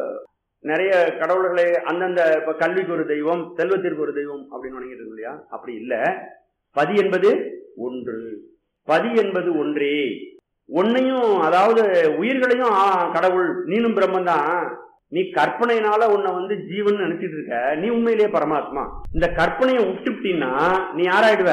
நிறைய கடவுள்களை அந்தந்த இப்ப கல்விக்கு ஒரு தெய்வம் செல்வத்திற்கு ஒரு தெய்வம் அப்படின்னு நினைக்கிட்டு இருக்கோம் இல்லையா அப்படி இல்ல பதி என்பது ஒன்று பதி என்பது ஒன்றே உன்னையும் அதாவது உயிர்களையும் ஆ, கடவுள் நீனும் பிரம்மன் தான் நீ கற்பனையினால உன்னை வந்து ஜீவன் நினைச்சிட்டு இருக்க நீ உண்மையிலேயே பரமாத்மா இந்த கற்பனையை விட்டுட்டீன்னா நீ யாராயிடுவ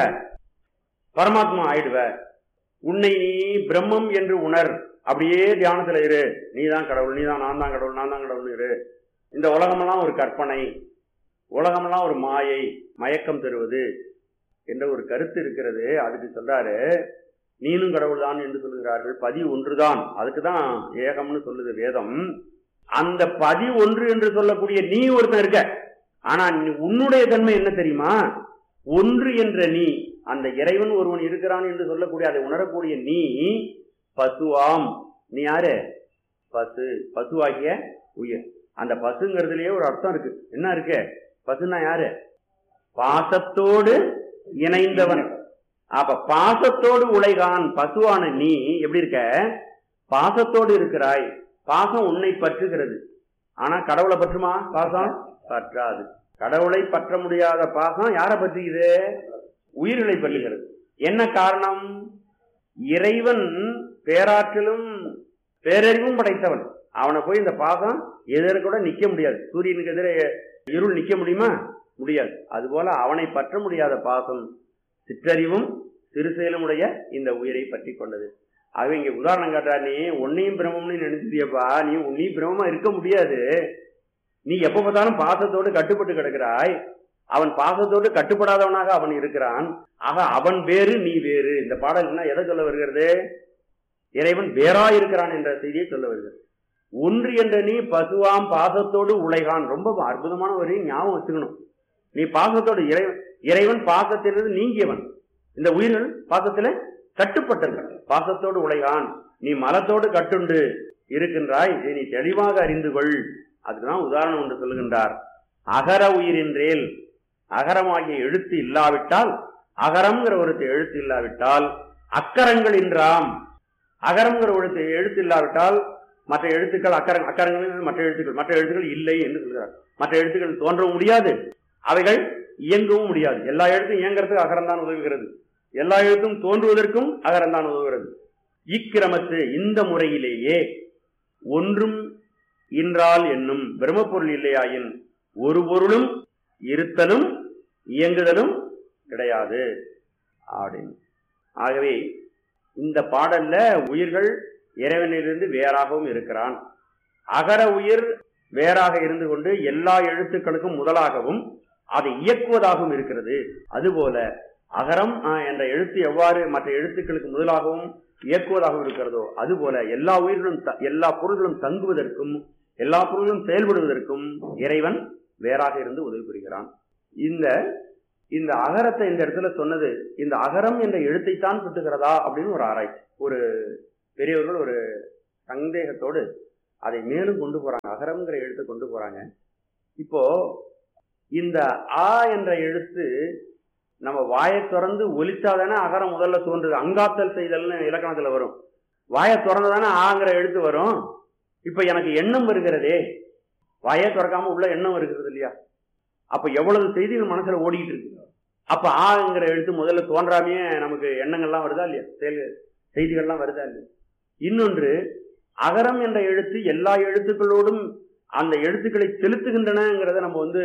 பரமாத்மா ஆயிடுவ உன்னை நீ பிரம்மம் என்று உணர் அப்படியே தியானத்துல இரு நீ தான் கடவுள் நீ தான் நான் தான் கடவுள் நான் தான் கடவுள் இரு இந்த உலகமெல்லாம் ஒரு கற்பனை உலகமெல்லாம் ஒரு மாயை மயக்கம் தருவது என்ற ஒரு கருத்து இருக்கிறது அதுக்கு சொல்றாரு நீனும் கடவுள் தான் என்று சொல்லுகிறார்கள் பதி ஒன்றுதான் அதுக்கு தான் ஏகம்னு சொல்லுது வேதம் அந்த பதி ஒன்று என்று சொல்லக்கூடிய நீ ஒருத்தன் இருக்க ஆனா நீ- உன்னுடைய தன்மை என்ன தெரியுமா ஒன்று என்ற நீ அந்த இறைவன் ஒருவன் இருக்கிறான் என்று சொல்லக்கூடிய அதை உணரக்கூடிய நீ பசுவாம் நீ யாரு பசு பசுவாகிய உயிர் அந்த பசுங்கிறதுலயே ஒரு அர்த்தம் இருக்கு என்ன இருக்கு பசுன்னா யாரு பாசத்தோடு இணைந்தவன் அப்ப பாசத்தோடு உழைகான் பசுவான நீ எப்படி இருக்க பாசத்தோடு இருக்கிறாய் பாசம் உன்னை பற்றுகிறது ஆனா கடவுளை பற்றுமா பாசம் பற்றாது கடவுளை பற்ற முடியாத பாசம் யாரை பற்றுகிறது உயிர்களை பற்றுகிறது என்ன காரணம் இறைவன் பேராற்றலும் பேரறிவும் படைத்தவன் அவனை போய் இந்த பாசம் எதிர கூட நிக்க முடியாது சூரியனுக்கு எதிரே இருள் நிக்க முடியுமா முடியாது அதுபோல அவனை பற்ற முடியாத பாசம் சிற்றறிவும் சிறுசெயலும் உடைய இந்த உயிரை பற்றி கொண்டது ஆகவே இங்க உதாரணம் காட்டா நீ உன்னையும் பிரம்மம்னு நினைச்சிட்டியப்பா நீ உன்னையும் பிரம்மமா இருக்க முடியாது நீ எப்ப பார்த்தாலும் பாசத்தோடு கட்டுப்பட்டு கிடக்கிறாய் அவன் பாசத்தோடு கட்டுப்படாதவனாக அவன் இருக்கிறான் ஆக அவன் வேறு நீ வேறு இந்த பாடல் என்ன எதை சொல்ல வருகிறது இறைவன் வேறா இருக்கிறான் என்ற செய்தியை சொல்ல வருகிறது ஒன்று என்ற நீ பசுவாம் பாசத்தோடு உழைகான் ரொம்ப அற்புதமான ஒரு ஞாபகம் வச்சுக்கணும் நீ பாசத்தோடு இறைவன் இறைவன் பாசத்திலிருந்து நீங்கியவன் இந்த உயிர்கள் பாசத்துல கட்டுப்பட்டவர்கள் பாசத்தோடு உழைகான் நீ மலத்தோடு கட்டுண்டு இருக்கின்றாய் இதை நீ தெளிவாக அறிந்து கொள் அதுக்குதான் உதாரணம் ஒன்று சொல்லுகின்றார் அகர உயிரின்றேல் அகரமாகிய எழுத்து இல்லாவிட்டால் அகரம்ங்கிற ஒரு எழுத்து இல்லாவிட்டால் அக்கரங்கள் இன்றாம் அகரம்ங்கிற ஒரு எழுத்து இல்லாவிட்டால் மற்ற எழுத்துக்கள் அக்கரங் அக்கரங்கள் மற்ற எழுத்துக்கள் மற்ற எழுத்துக்கள் இல்லை என்று சொல்கிறார் மற்ற எழுத்துக்கள் தோன்றவும் முடியாது அவைகள் இயங்கவும் முடியாது எல்லா எழுத்தும் இயங்குறதுக்கு அகரம் தான் உதவுகிறது எல்லா எழுத்தும் தோன்றுவதற்கும் அகரம் தான் உதவுகிறது இக்கிரமத்து இந்த முறையிலேயே ஒன்றும் இன்றால் என்னும் பிரம்மப்பொருள் இல்லையாயின் ஒரு பொருளும் இருத்தலும் இயங்குதலும் கிடையாது அப்படின்னு ஆகவே இந்த பாடல்ல உயிர்கள் இறைவனிலிருந்து வேறாகவும் இருக்கிறான் அகர உயிர் வேறாக இருந்து கொண்டு எல்லா எழுத்துக்களுக்கும் முதலாகவும் அதை இயக்குவதாகவும் இருக்கிறது அதுபோல அகரம் ஆஹ், என்ற எழுத்து எவ்வாறு மற்ற எழுத்துக்களுக்கு முதலாகவும் இயக்குவதாகவும் இருக்கிறதோ அதுபோல எல்லா உயிர்களும் த- எல்லா பொருள்களும் தங்குவதற்கும் எல்லா பொருள்களும் செயல்படுவதற்கும் இறைவன் வேறாக இருந்து உதவி புரிகிறான் இந்த இந்த அகரத்தை இந்த இடத்துல சொன்னது இந்த அகரம் என்ற எழுத்தைத்தான் சுட்டுகிறதா அப்படின்னு ஒரு ஆராய்ச்சி ஒரு பெரியவர்கள் ஒரு சந்தேகத்தோடு அதை மேலும் கொண்டு போறாங்க அகரம்ங்கிற எழுத்தை கொண்டு போறாங்க இப்போ இந்த ஆ என்ற எழுத்து நம்ம வாயை திறந்து ஒலிச்சாதானே அகரம் முதல்ல தோன்றுது அங்காத்தல் செய்தல்னு இலக்கணத்துல வரும் வாயை திறந்துதானே ஆங்கிற எழுத்து வரும் இப்ப எனக்கு எண்ணம் வருகிறதே வாயை திறக்காம உள்ள எண்ணம் வருகிறது இல்லையா அப்ப எவ்வளவு செய்திகள் மனசுல ஓடிட்டு இருக்கு அப்ப ஆங்கிற எழுத்து முதல்ல தோன்றாமையே நமக்கு எண்ணங்கள்லாம் வருதா இல்லையா செயல் செய்திகள்லாம் வருதா இல்லையா இன்னொன்று அகரம் என்ற எழுத்து எல்லா எழுத்துக்களோடும் அந்த எழுத்துக்களை செலுத்துகின்றனங்கிறத நம்ம வந்து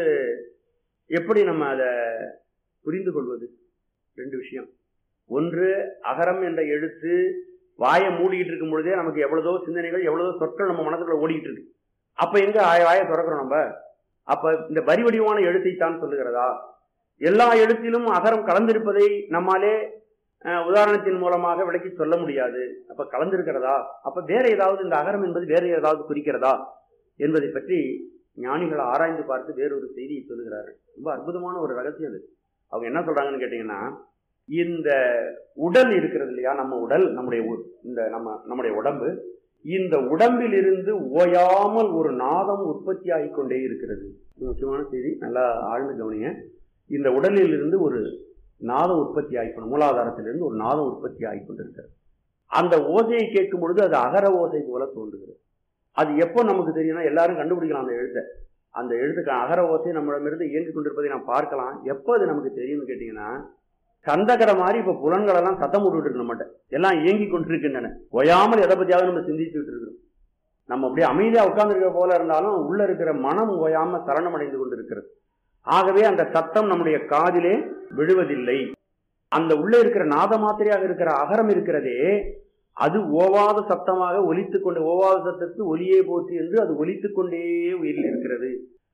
எப்படி நம்ம அதை புரிந்து கொள்வது ரெண்டு விஷயம் ஒன்று அகரம் என்ற எழுத்து வாயை மூடிக்கிட்டு இருக்கும் பொழுதே நமக்கு எவ்வளவோ சிந்தனைகள் எவ்வளவோ சொற்கள் நம்ம மனசுக்குள்ள ஓடிக்கிட்டு இருக்கு அப்ப எங்க ஆய- வாயை திறக்கிறோம் நம்ம அப்ப இந்த வரி வடிவான எழுத்தைத்தான் சொல்லுகிறதா எல்லா எழுத்திலும் அகரம் கலந்திருப்பதை நம்மாலே அஹ், உதாரணத்தின் மூலமாக விளக்கி சொல்ல முடியாது அப்ப கலந்திருக்கிறதா அப்ப வேற ஏதாவது இந்த அகரம் என்பது வேற ஏதாவது குறிக்கிறதா என்பதை பற்றி ஞானிகள் ஆராய்ந்து பார்த்து வேறொரு செய்தியை சொல்லுகிறார்கள் ரொம்ப அற்புதமான ஒரு ரகசியம் அது அவங்க என்ன சொல்றாங்கன்னு கேட்டீங்கன்னா இந்த உடல் இருக்கிறது இல்லையா நம்ம உடல் நம்முடைய உ- இந்த நம்ம நம்முடைய உடம்பு இந்த உடம்பில் இருந்து ஓயாமல் ஒரு நாதம் உற்பத்தி ஆகிக் கொண்டே இருக்கிறது இது முக்கியமான செய்தி நல்லா ஆழ்ந்து கவனிங்க இந்த உடலில் இருந்து ஒரு நாதம் உற்பத்தி ஆகிக்கொண்டு மூலாதாரத்திலிருந்து ஒரு நாதம் உற்பத்தி ஆகிக் கொண்டிருக்கிறது அந்த ஓசையை கேட்கும் பொழுது அது அகர ஓசை போல தோன்றுகிறது அது எப்போ நமக்கு தெரியும்னா எல்லாரும் கண்டுபிடிக்கலாம் அந்த எழுத்தை அந்த எழுத்துக்கு அகர ஓசை நம்மிடமிருந்து இயங்கிக் கொண்டிருப்பதை நாம் பார்க்கலாம் எப்போ அது நமக்கு தெரியும்னு கேட்டீங்கன்னா சந்தகர மாதிரி இப்ப புலன்கள் எல்லாம் சத்தம் போட்டுட்டு இருக்கு நம்மகிட்ட எல்லாம் இயங்கி கொண்டிருக்கின்றன ஓயாமல் எதை பத்தியாவது நம்ம சிந்திச்சுட்டு இருக்கிறோம் நம்ம அப்படியே அமைதியா உட்கார்ந்துருக்க போல இருந்தாலும் உள்ள இருக்கிற மனம் ஓயாம சரணம் அடைந்து கொண்டிருக்கிறது ஆகவே அந்த சத்தம் நம்முடைய காதிலே விழுவதில்லை அந்த உள்ள இருக்கிற நாத மாத்திரையாக இருக்கிற அகரம் இருக்கிறதே அது ஓவாத சத்தமாக ஒலித்துக் கொண்டு ஓவாத சத்தத்து ஒலியே போற்றி என்று அது ஒலித்துக் கொண்டே உயிரில் இருக்கிறது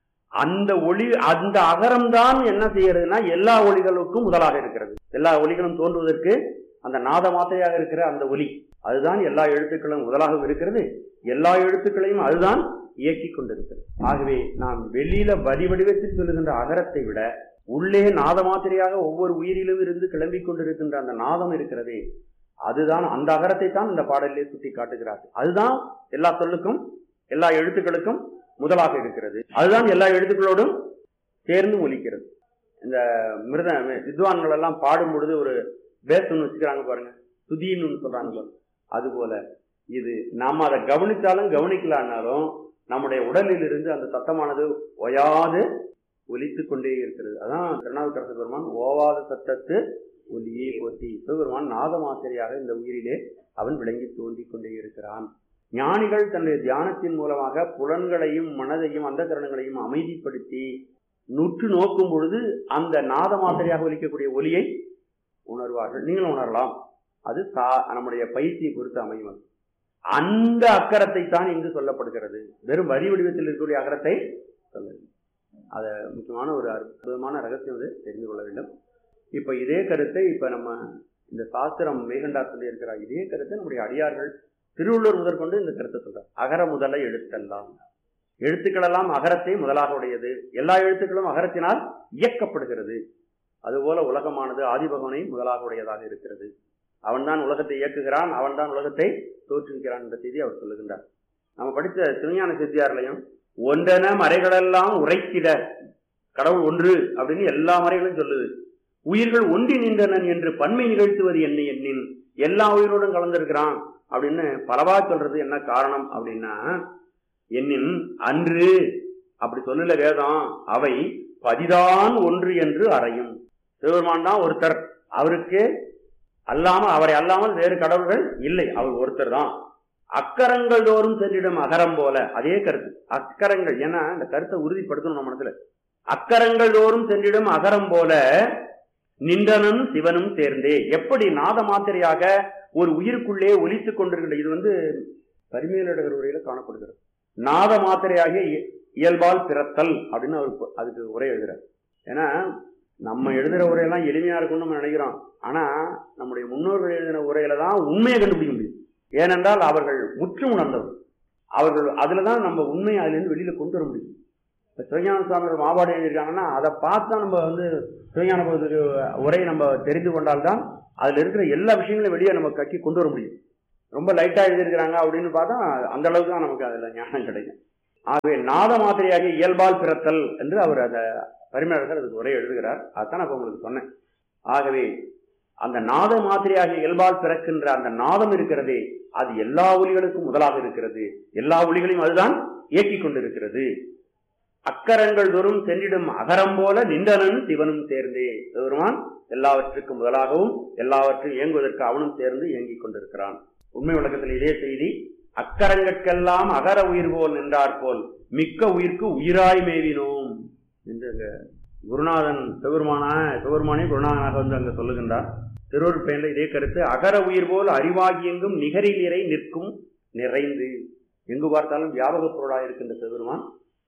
அந்த ஒளி அந்த அகரம் தான் என்ன செய்யறதுன்னா எல்லா ஒளிகளுக்கும் முதலாக இருக்கிறது எல்லா ஒளிகளும் தோன்றுவதற்கு அந்த நாத மாத்திரையாக இருக்கிற அந்த ஒலி அதுதான் எல்லா எழுத்துக்களும் முதலாக இருக்கிறது எல்லா எழுத்துக்களையும் அதுதான் இயக்கி கொண்டிருக்கிறது ஆகவே நாம் வெளியில வரி வடிவத்தில் சொல்லுகின்ற அகரத்தை விட உள்ளே நாத மாத்திரையாக ஒவ்வொரு உயிரிலும் இருந்து கிளம்பிக் கொண்டிருக்கின்ற அந்த நாதம் இருக்கிறதே அதுதான் அந்த அகரத்தை தான் இந்த பாடலிலே சுட்டி காட்டுகிறார் அதுதான் எல்லா சொல்லுக்கும் எல்லா எழுத்துக்களுக்கும் முதலாக இருக்கிறது அதுதான் எல்லா எழுத்துக்களோடும் சேர்ந்து ஒலிக்கிறது இந்த மிருத வித்வான்கள் எல்லாம் பாடும் பொழுது ஒரு பேஸ் ஒன்று வச்சுக்கிறாங்க பாருங்க துதின்னு ஒன்று சொல்றாங்க பாருங்க அது போல இது நாம அதை கவனித்தாலும் கவனிக்கலான்னாலும் நம்முடைய உடலில் இருந்து அந்த சத்தமானது ஒயாது ஒலித்து கொண்டே இருக்கிறது அதான் திருநாவுக்கரசு பெருமான் ஓவாத சத்தத்து ஒலியே போற்றி சிவபெருமான் நாதமாத்திரையாக இந்த உயிரிலே அவன் விளங்கி தோன்றிக் கொண்டே இருக்கிறான் ஞானிகள் தன்னுடைய தியானத்தின் மூலமாக புலன்களையும் மனதையும் அந்த கரணங்களையும் அமைதிப்படுத்தி நுற்று நோக்கும் பொழுது அந்த நாத மாத்திரையாக ஒலிக்கக்கூடிய ஒலியை உணர்வார்கள் நீங்களும் உணரலாம் அது சா- நம்முடைய பயிற்சியை பொறுத்து அமையும் அது. அந்த அக்கரத்தை தான் இங்கு சொல்லப்படுகிறது வெறும் வரி வடிவத்தில் இருக்கக்கூடிய அகரத்தை சொல்லவில்லை அத முக்கியமான ஒரு அற்புதமான ரகசியம் அது தெரிந்து கொள்ள வேண்டும் இப்ப இதே கருத்தை இப்ப நம்ம இந்த சாஸ்திரம் மேகண்டா சொல்லி இருக்கிறார் இதே கருத்தை நம்முடைய அடியார்கள் திருவள்ளுவர் முதற்கொண்டு இந்த கருத்தை சொல்றார் அகர முதல எழுத்தெல்லாம் எழுத்துக்களெல்லாம் அகரத்தை முதலாக உடையது எல்லா எழுத்துக்களும் அகரத்தினால் இயக்கப்படுகிறது அதுபோல உலகமானது ஆதிபகவனை முதலாக உடையதாக இருக்கிறது அவன்தான் உலகத்தை இயக்குகிறான் அவன்தான் உலகத்தை தோற்றுவிக்கிறான் என்ற செய்தி அவர் சொல்லுகின்றார் நம்ம படித்த சிவஞான சித்தியாரிலையும் ஒன்றென மறைகளெல்லாம் உரைத்திட கடவுள் ஒன்று அப்படின்னு எல்லா மறைகளும் சொல்லுது உயிர்கள் ஒன்றி நின்றனன் என்று பன்மை நிகழ்த்துவது என்ன எண்ணின் எல்லா உயிரோடும் கலந்திருக்கிறான் அப்படின்னு பலவா சொல்றது என்ன காரணம் அப்படின்னா எண்ணின் அன்று அப்படி சொல்லல வேதம் அவை பதிதான் ஒன்று என்று அறையும் சிவபெருமான் தான் ஒருத்தர் அவருக்கு அல்லாம அவரை அல்லாமல் வேறு கடவுள்கள் இல்லை அவர் ஒருத்தர் தான் அக்கரங்கள் தோறும் சென்றிடும் அகரம் போல அதே கருத்து அக்கரங்கள் ஏன்னா இந்த கருத்தை உறுதிப்படுத்தணும் நம்ம மனசுல அக்கரங்கள் தோறும் சென்றிடும் அகரம் போல நின்றனும் சிவனும் சேர்ந்தே எப்படி நாத மாத்திரையாக ஒரு உயிருக்குள்ளே ஒலித்துக் கொண்டிருக்கின்ற இது வந்து பரிமையிலடகர் உரையில காணப்படுகிறது நாத மாத்திரையாகிய இய- இயல்பால் பிறத்தல் அப்படின்னு அவர் ப- அதுக்கு உரை எழுதுறார் ஏன்னா நம்ம எழுதுற உரையெல்லாம் எளிமையா இருக்கும்னு நம்ம நினைக்கிறோம் ஆனா நம்முடைய முன்னோர்கள் எழுதின உரையில தான் உண்மையை கண்டுபிடிக்க முடியும் ஏனென்றால் அவர்கள் முற்று உணர்ந்தவர்கள் அவர்கள் அதுல தான் நம்ம உண்மையை அதிலிருந்து வெளியில கொண்டு வர முடியும் இப்ப சிவஞான சுவாமிகள் மாபாடு எழுதியிருக்காங்கன்னா அதை பார்த்தா நம்ம வந்து சிவஞான போதுக்கு உரை நம்ம தெரிந்து கொண்டால்தான் அதுல இருக்கிற எல்லா விஷயங்களையும் வெளியே நம்ம கக்கி கொண்டு வர முடியும் ரொம்ப லைட்டா எழுதியிருக்கிறாங்க அப்படின்னு பார்த்தா அந்த அளவுக்கு தான் நமக்கு அதுல ஞானம் கிடைக்கும் ஆகவே நாத மாதிரியாகிய இயல்பால் பிறத்தல் என்று அவர் அந்த பரிமையாளர்கள் அதுக்கு உரை எழுதுகிறார் அதான் நான் இப்ப உங்களுக்கு சொன்னேன் ஆகவே அந்த நாத மாதிரியாக இயல்பால் பிறக்கின்ற அந்த நாதம் இருக்கிறதே அது எல்லா ஒலிகளுக்கும் முதலாக இருக்கிறது எல்லா ஒலிகளையும் அதுதான் இயக்கிக் கொண்டிருக்கிறது அக்கரங்கள் தோறும் சென்றிடும் அகரம் போல நின்றனன் சிவனும் சேர்ந்தே பெருமான் எல்லாவற்றுக்கும் முதலாகவும் எல்லாவற்றையும் இயங்குவதற்கு அவனும் சேர்ந்து இயங்கிக் கொண்டிருக்கிறான் உண்மை விளக்கத்தில் இதே செய்தி அக்கரங்கட்கெல்லாம் அகர உயிர் போல் நின்றார் போல் மிக்க உயிர்க்கு உயிராய் மேவினோம் என்று அங்க குருநாதன் சிவருமானா சிவருமானே குருநாதனாக வந்து அங்க சொல்லுகின்றார் திருவருட் பயன்ல இதே கருத்து அகர உயிர் போல் அறிவாகி எங்கும் நிகரில் நிறை நிற்கும் நிறைந்து எங்கு பார்த்தாலும் வியாபக பொருளாக இருக்கின்ற சிவருமான்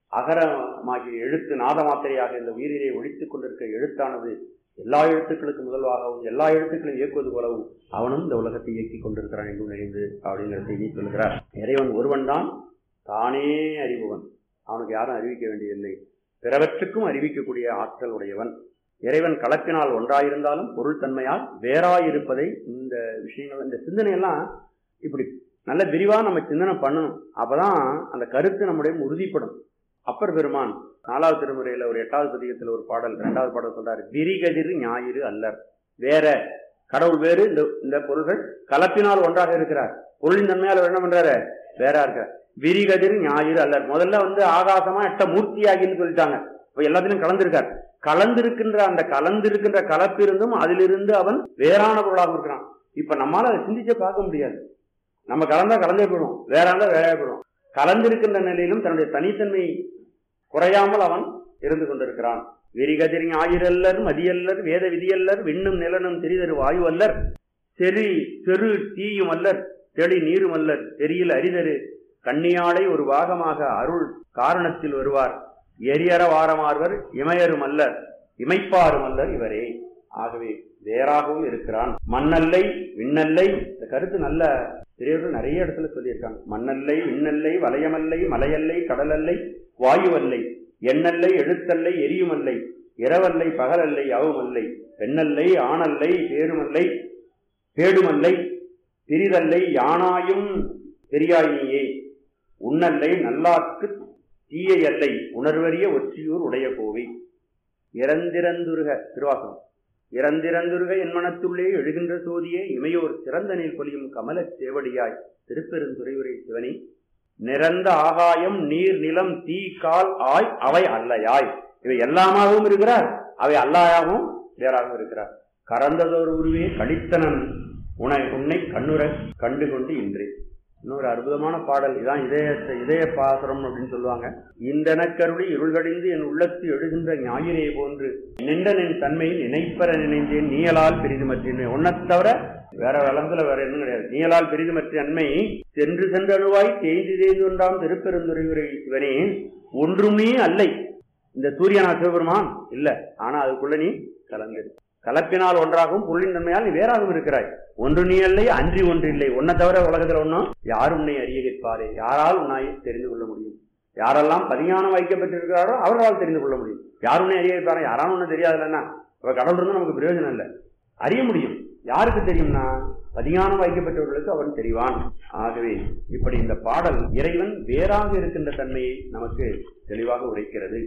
அகரமாகிய எழுத்து நாத மாத்திரையாக இந்த உயிரிலே ஒழித்துக் கொண்டிருக்கிற எழுத்தானது எல்லா எழுத்துக்களுக்கு முதல்வாகவும் எல்லா எழுத்துக்களையும் இயக்குவது போலவும் அவனும் இந்த உலகத்தை இயக்கிக் கொண்டிருக்கிறான் என்று நினைந்து அப்படிங்கிற செய்தி சொல்கிறார் இறைவன் ஒருவன் தான் தானே அறிபவன் அவனுக்கு யாரும் அறிவிக்க வேண்டியதில்லை பிறவற்றுக்கும் அறிவிக்கக்கூடிய ஆற்றல் உடையவன் இறைவன் கலப்பினால் ஒன்றாயிருந்தாலும் பொருள் தன்மையால் வேறாயிருப்பதை இந்த விஷயங்கள் இந்த சிந்தனையெல்லாம் இப்படி நல்ல விரிவா நம்ம சிந்தனை பண்ணணும் அப்பதான் அந்த கருத்து நம்முடைய உறுதிப்படும் அப்பர் பெருமான் நாலாவது திருமுறையில ஒரு எட்டாவது பதிகத்துல ஒரு பாடல் இரண்டாவது பாடல் சொல்றாரு விரிகதிர் ஞாயிறு அல்லர் வேற கடவுள் வேறு இந்த இந்த பொருள்கள் கலப்பினால் ஒன்றாக இருக்கிறார் பொருளின் தன்மையால் அவர் என்ன பண்றாரு வேற இருக்கார் விரிகதிர் ஞாயிறு அல்லர் முதல்ல வந்து ஆகாசமா எட்ட மூர்த்தியாகின்னு சொல்லிட்டாங்க இப்ப எல்லாத்திலும் கலந்திருக்கார் கலந்திருக்கின்ற அந்த கலந்திருக்கின்ற கலப்பிருந்தும் அதிலிருந்து அவன் வேறான பொருளாக இருக்கிறான் இப்ப நம்மால அதை சிந்திச்சே பார்க்க முடியாது நம்ம கலந்தா கலந்தே போயிடும் வேற இருந்தா வேற போயிடும் கலந்திருக்கின்ற நிலையிலும் தன்னுடைய தனித்தன்மை குறையாமல் அவன் இருந்து கொண்டிருக்கிறான் விரிகதிரி ஆயிரல்லர் மதியல்லர் வேத விதியல்லர் விண்ணும் நிலனும் திரிதரு வாயு அல்லர் செறி செரு தீயும் அல்லர் தெளி நீரும் அல்லர் தெரியல் அரிதரு கண்ணியாளை ஒரு பாகமாக அருள் காரணத்தில் வருவார் எரியற வாரமார்வர் இமையரும் அல்லர் இமைப்பாரும் அல்லர் இவரே ஆகவே வேறாகவும் இருக்கிறான் மண்ணல்லை விண்ணல்லை இந்த கருத்து நல்ல பெரியவர்கள் நிறைய இடத்துல சொல்லியிருக்காங்க மண்ணல்லை விண்ணல்லை வளையமல்லை மலையல்லை கடலல்லை வாயுவல்லை எண்ணல்லை எழுத்தல்லை எரியுமல்லை இரவல்லை பகலல்லை அவமல்லை பெண்ணல்லை ஆணல்லை பேருமல்லை பேடுமல்லை பிரிதல்லை யானாயும் பெரியாயினியே உன்னல்லை நல்லார்க்கு தீயல்லை உணர்வறிய ஒற்றியூர் உடைய கோவை இறந்திறந்துருக திருவாசகம் இறந்திறந்துருக என் மனத்துள்ளே எழுகின்ற சோதியே இமையோர் சிறந்த நீர் பொலியும் கமலச் சேவடியாய் திருப்பெருந்துறையுரை சிவனி நிறந்த ஆகாயம் நீர் நிலம் தீ கால் ஆய் அவை அல்லையாய் இவை எல்லாமாகவும் இருக்கிறார் அவை அல்லாயாகவும் வேறாகவும் இருக்கிறார் கறந்ததோர் உருவே கழித்தனன் உனை உன்னை கண்ணுற கண்டு கொண்டு இன்றே இன்னொரு அற்புதமான பாடல் இதான் இதய இதய பாசுரம் அப்படின்னு சொல்லுவாங்க இந்தனக்கருளி இருள்கடிந்து என் உள்ளத்து எழுகின்ற ஞாயிறே போன்று நின்றனின் தன்மை நினைப்பற நினைந்தேன் நீயலால் பெரிதுமற்றின் உன்னைத் தவிர வேற வளத்துல வேற எதுவும் கிடையாது நீயலால் பெரிதுமற்ற நன்மை சென்று சென்றணுவாய் தேய்ந்து தேய்ந்து ஒன்றாம் திருப்பெருந்துறையுரை இவனே ஒன்றுமே அல்லை இந்த சூரியனா சிவபெருமான் இல்ல ஆனா அதுக்குள்ள நீ கலந்திரு கலப்பினால் ஒன்றாகவும் பொருளின் தன்மையால் நீ வேறாகவும் இருக்கிறாய் ஒன்று நீ இல்லை அன்றி ஒன்று இல்லை உன்னை தவிர உலகத்துல ஒன்றும் யாரும் உன்னை அறிய கேட்பாரே யாரால் உன்னை தெரிந்து கொள்ள முடியும் யாரெல்லாம் பதிஞானம் வைக்கப்பட்டிருக்கிறாரோ அவர்களால் தெரிந்து கொள்ள முடியும் யார் உன்னை அறிய வைப்பாரா யாராலும் ஒன்றும் தெரியாதுல்லன்னா இப்ப கடவுள் இருந்து நமக்கு பிரயோஜனம் இல்லை அறிய முடியும் யாருக்கு தெரியும்னா பதிஞானம் வைக்கப்பட்டவர்களுக்கு அவன் தெரிவான் ஆகவே இப்படி இந்த பாடல் இறைவன் வேறாக இருக்கின்ற தன்மையை நமக்கு தெளிவாக உரைக்கிறது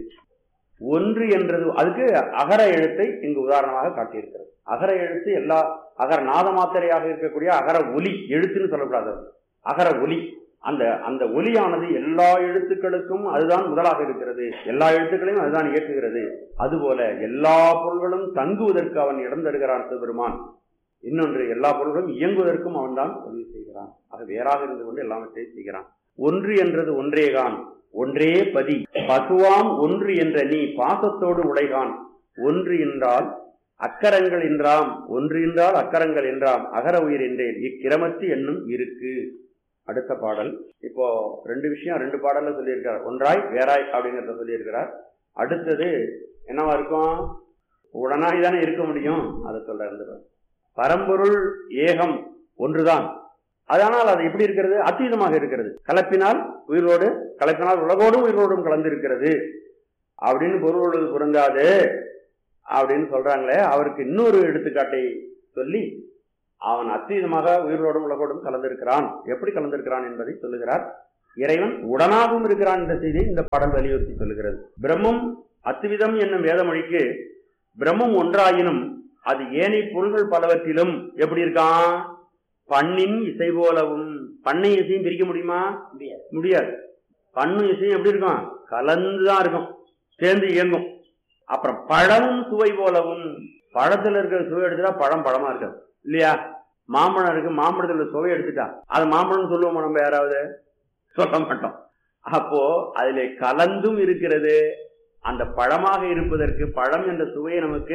ஒன்று என்றது அதுக்கு அகர எழுத்தை இங்கு உதாரணமாக காட்டியிருக்கிறது அகர எழுத்து எல்லா அகர நாத மாத்திரையாக இருக்கக்கூடிய அகர ஒலி எழுத்துன்னு சொல்லக்கூடாது அகர ஒலி அந்த அந்த ஒலியானது எல்லா எழுத்துக்களுக்கும் அதுதான் முதலாக இருக்கிறது எல்லா எழுத்துக்களையும் அதுதான் இயக்குகிறது அதுபோல எல்லா பொருள்களும் தங்குவதற்கு அவன் இடம் தருகிறான் சிவபெருமான் இன்னொன்று எல்லா பொருள்களும் இயங்குவதற்கும் அவன்தான் உதவி செய்கிறான் ஆக வேறாக இருந்து கொண்டு எல்லாவற்றையும் செய்கிறான் ஒன்று என்றது ஒன்றேகான் ஒன்றே பதி பசுவாம் ஒன்று என்ற நீ பாசத்தோடு உடைகான் ஒன்று என்றால் அக்கரங்கள் என்றாம் ஒன்று என்றால் அக்கரங்கள் என்றாம் அகர உயிர் என்றேன் இக்கிரமத்து என்னும் இருக்கு அடுத்த பாடல் இப்போ ரெண்டு விஷயம் ரெண்டு பாடல்ல சொல்லியிருக்கிறார் ஒன்றாய் வேறாய் அப்படிங்கிறத சொல்லியிருக்கிறார் அடுத்தது என்னவா இருக்கும் உடனாய் தானே இருக்க முடியும் அதை சொல்ல இருந்துறார் பரம்பொருள் ஏகம் ஒன்றுதான் அதனால் அது எப்படி இருக்கிறது அத்தீதமாக இருக்கிறது கலப்பினால் உயிரோடு கலப்பினால் உலகோடும் உயிரோடும் கலந்து இருக்கிறது அப்படின்னு பொருள் உள்ளது பொருந்தாது அப்படின்னு சொல்றாங்களே அவருக்கு இன்னொரு எடுத்துக்காட்டை சொல்லி அவன் அத்தீதமாக உயிரோடும் உலகோடும் கலந்திருக்கிறான் எப்படி கலந்திருக்கிறான் என்பதை சொல்லுகிறார் இறைவன் உடனாகவும் இருக்கிறான் என்ற செய்தியை இந்த பாடல் வலியுறுத்தி சொல்லுகிறது பிரம்மம் அத்துவிதம் என்னும் வேதமொழிக்கு பிரம்மம் ஒன்றாயினும் அது ஏனைய பொருள்கள் பலவற்றிலும் எப்படி இருக்கான் பண்ணின் இசை போலவும் பண்ணை இசையும் பிரிக்க முடியுமா முடியாது பண்ணும் இசையும் எப்படி இருக்கும் கலந்துதான் இருக்கும் சேர்ந்து இயங்கும் அப்புறம் பழமும் சுவை போலவும் பழத்துல இருக்கிற சுவை எடுத்துட்டா பழம் பழமா இருக்காது இல்லையா மாம்பழம் இருக்கு மாம்பழத்துல சுவை எடுத்துட்டா அது மாம்பழம் சொல்லுவோமா நம்ம யாராவது சொல்ல மாட்டோம் அப்போ அதிலே கலந்தும் இருக்கிறது அந்த பழமாக இருப்பதற்கு பழம் என்ற சுவையை நமக்கு